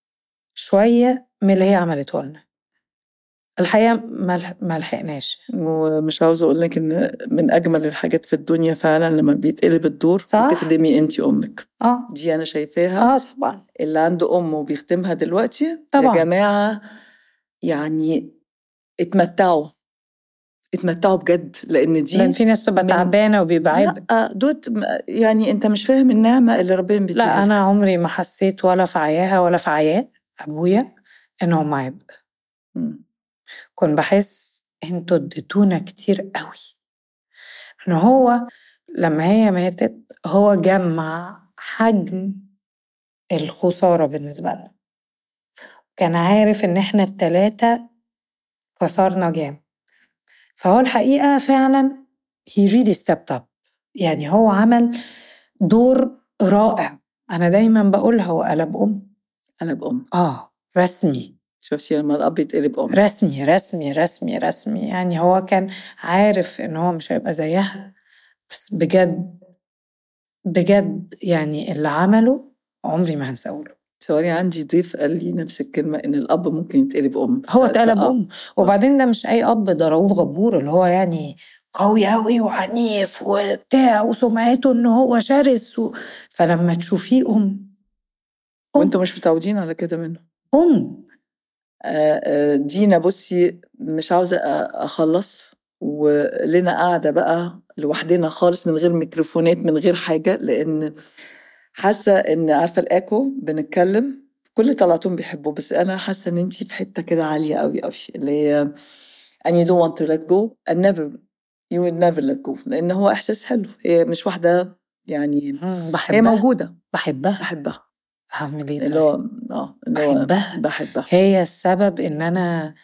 شويه من اللي هي عملته لنا الحقيقه ما لح- ما لحقناش ومش عاوزه اقول لك ان من اجمل الحاجات في الدنيا فعلا لما بيتقلب الدور صح. وتخدمي انت امك اه دي انا شايفاها اه طبعا اللي عنده ام وبيخدمها دلوقتي طبعاً. يا جماعه يعني اتمتعوا اتمتعوا بجد لان دي لان في ناس تبقى من- تعبانه وبيبقى عبء لا دوت م- يعني انت مش فاهم النعمه اللي ربنا بيديها لا لك. انا عمري ما حسيت ولا في عياها ولا في عياء ابويا انهم عبء مم. كنت بحس انتوا اديتونا كتير قوي ان هو لما هي ماتت هو جمع حجم الخسارة بالنسبة لنا كان عارف ان احنا التلاتة كسرنا جامد فهو الحقيقة فعلا he really stepped up يعني هو عمل دور رائع انا دايما بقول هو قلب ام قلب ام اه رسمي شفتي لما الاب يتقلب ام رسمي رسمي رسمي رسمي يعني هو كان عارف ان هو مش هيبقى زيها بس بجد بجد يعني اللي عمله عمري ما هنساه له ثواني عندي ضيف قال لي نفس الكلمه ان الاب ممكن يتقلب ام هو ف- اتقلب آه. ام وبعدين ده مش اي اب ده رؤوف غبور اللي هو يعني قوي قوي وعنيف وبتاع وسمعته ان هو شرس و... فلما تشوفيه ام ام وانتوا مش متعودين على كده منه ام آه، آه، دينا بصي مش عاوزة أ- أخلص ولنا قاعدة بقى لوحدنا خالص من غير ميكروفونات من غير حاجة لأن حاسة إن عارفة الإيكو بنتكلم كل طلعتهم بيحبوا بس أنا حاسة إن أنتي في حتة كده عالية أوي أوي اللي هي and you don't want to let go and never you will never let go لأن هو إحساس حلو هي مش واحدة يعني مم، هي بحبها موجودة بحبها بحبها هعمل ايه اللي طيب هو اه اللي هو بحبها. بحبها هي السبب ان انا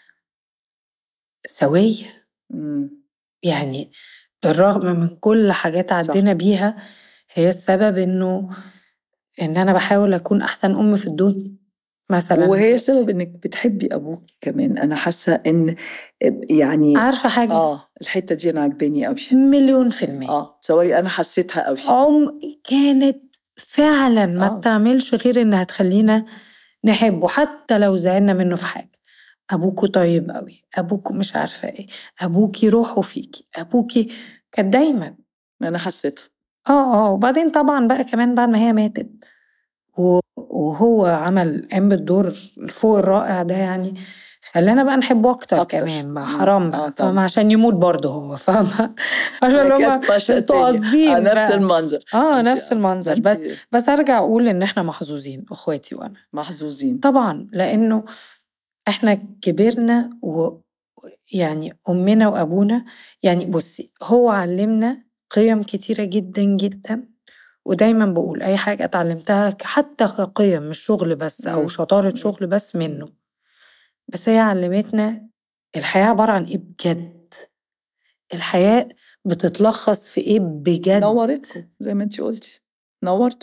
سويه مم. يعني بالرغم من كل حاجات عدينا بيها هي السبب انه ان انا بحاول اكون احسن ام في الدنيا مثلا وهي سبب انك بتحبي ابوك كمان انا حاسه ان يعني عارفه حاجه اه الحته دي انا عجباني قوي مليون في المية اه تصوري انا حسيتها قوي عم كانت فعلا ما آه. بتعملش غير انها تخلينا نحبه حتى لو زعلنا منه في حاجه ابوكوا طيب قوي ابوكوا مش عارفه ايه ابوكي روحه فيكي ابوكي كانت دايما انا حسيتها اه اه وبعدين طبعا بقى كمان بعد ما هي ماتت و- وهو عمل قام بالدور الفوق الرائع ده يعني خلانا بقى نحبه اكتر, أكتر. كمان بقى مم. حرام آه بقى طبعا. فاهمة عشان يموت برضه هو فاهمة عشان كانت هما بشع انتوا تاني. قاصدين آه، نفس بقى. المنظر اه أنت- نفس المنظر أنت بس بس ارجع اقول ان احنا محظوظين اخواتي وانا محظوظين طبعا لانه احنا كبرنا و يعني امنا وابونا يعني بصي هو علمنا قيم كتيره جدا جدا ودايما بقول اي حاجه اتعلمتها ك- حتى كقيم مش شغل بس او مم. شطاره شغل بس منه بس هي علمتنا الحياه عباره عن ايه بجد الحياه بتتلخص في ايه بجد نورتكم زي ما انت قلتي نورتوا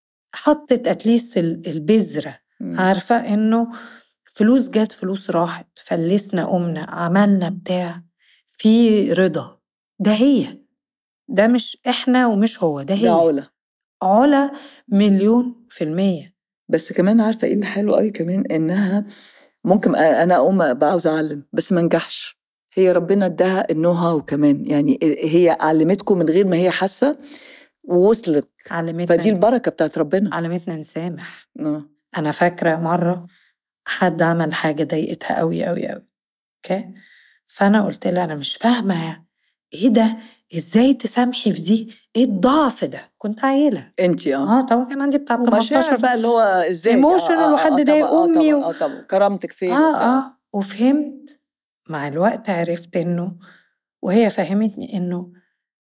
حطت اتليست البذره مم. عارفة إنه فلوس جت فلوس راحت فلسنا قمنا عملنا بتاع في رضا ده هي ده مش إحنا ومش هو ده ده هي علا علا مليون في المية بس كمان عارفه ايه اللي حلو قوي كمان انها ممكن أ- انا اقوم أبقى عاوزه اعلم بس ما انجحش هي ربنا اداها النو هاو كمان يعني هي علمتكم من غير ما هي حاسه ووصلت علمتنا فدي نس- البركه بتاعت ربنا علمتنا نسامح آه. أنا فاكرة مرة حد عمل حاجة ضايقتها قوي قوي قوي أوكي فأنا قلت لها أنا مش فاهمة إيه ده إزاي تسامحي في دي إيه الضعف ده كنت عيلة انت اه اه طبعا كان عندي بتاع ومشاعر 18 بقى اللي هو ازاي Emotional وحد ضايق طبعاً، أمي اه و- طبعا اه طبعا كرامتك فين اه وبتاع. اه وفهمت مع الوقت عرفت انه وهي فهمتني انه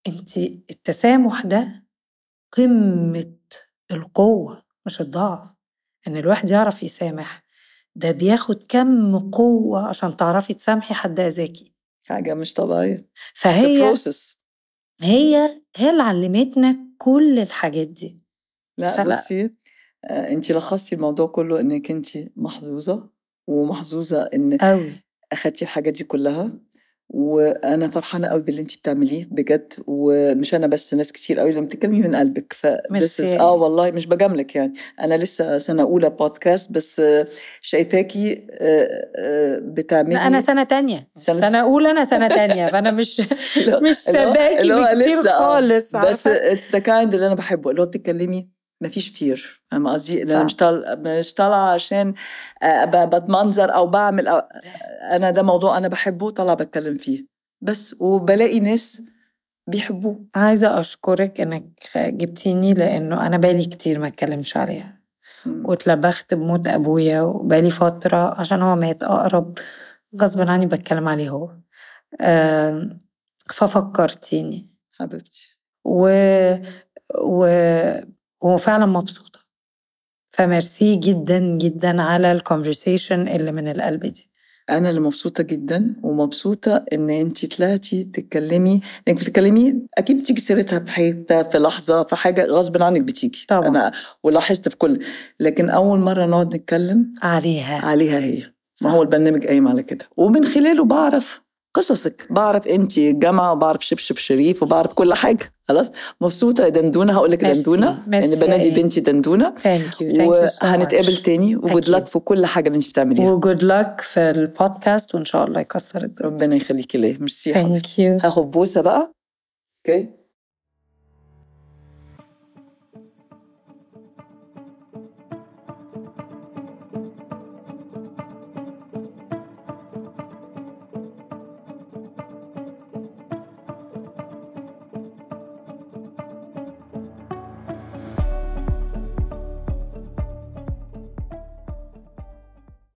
انت التسامح ده قمة القوة مش الضعف ان الواحد يعرف يسامح ده بياخد كم قوة عشان تعرفي تسامحي حد أذاكي حاجة مش طبيعية فهي process. هي هي اللي علمتنا كل الحاجات دي لا فلا. بصي آه، انت لخصتي الموضوع كله انك انت محظوظة ومحظوظة ان قوي اخدتي الحاجات دي كلها وانا فرحانه قوي باللي انت بتعمليه بجد ومش انا بس ناس كتير قوي لما بتتكلمي من قلبك ف this ميرسي. is- اه والله مش بجاملك يعني انا لسه سنه اولى بودكاست بس آه، شايفاكي آه، آه، بتعملي لا أنا سنة تانية سنة- سنة أولى أنا سنة تانية فأنا مش اللي هو- مش اللي هو- سباكي اللي هو بكتير لسه، آه، خالص بس عارفة؟ اتس ذا كايند اللي انا بحبه اللي هو بتتكلمي مفيش فير فاهمة قصدي؟ اللي انا صح. مش طالعه مش طالعه عشان آه، ب- بتمنظر او بعمل أو انا ده موضوع انا بحبه طالعه بتكلم فيه بس وبلاقي ناس بيحبوه عايزة أشكرك إنك جبتيني لأنه أنا بالي كتير ما اتكلمش عليها واتلبخت بموت أبويا وبقالي فترة عشان هو مات أقرب غصب عني بتكلم عليه هو آم، ففكرتيني حبيبتي و... و... وفعلا مبسوطة فميرسي جدا جدا على الكونفرسيشن اللي من القلب دي انا اللي مبسوطه جدا ومبسوطه ان انت طلعتي تتكلمي انك بتتكلمي اكيد بتيجي سيرتها في حته في لحظه في حاجه غصب عنك بتيجي طبعاً. انا ولاحظت في كل لكن اول مره نقعد نتكلم عليها عليها هي صح. ما هو البرنامج قايم على كده ومن خلاله بعرف قصصك بعرف انت الجامعه وبعرف شبشب شريف وبعرف كل حاجه خلاص مبسوطه يا دندونه هقول لك ميرسي. دندونه ميرسي ان بنادي يا إيه. بنتي دندونه ثانك يو ثانك يو وهنتقابل تاني وجود أكيد. لك في كل حاجه اللي انت بتعمليها وجود لك في البودكاست وإن شاء الله يكسر الدنيا ربنا يخليكي ليه ميرسي يا حبيبتي ثانك يو هاخد بوسه بقى اوكي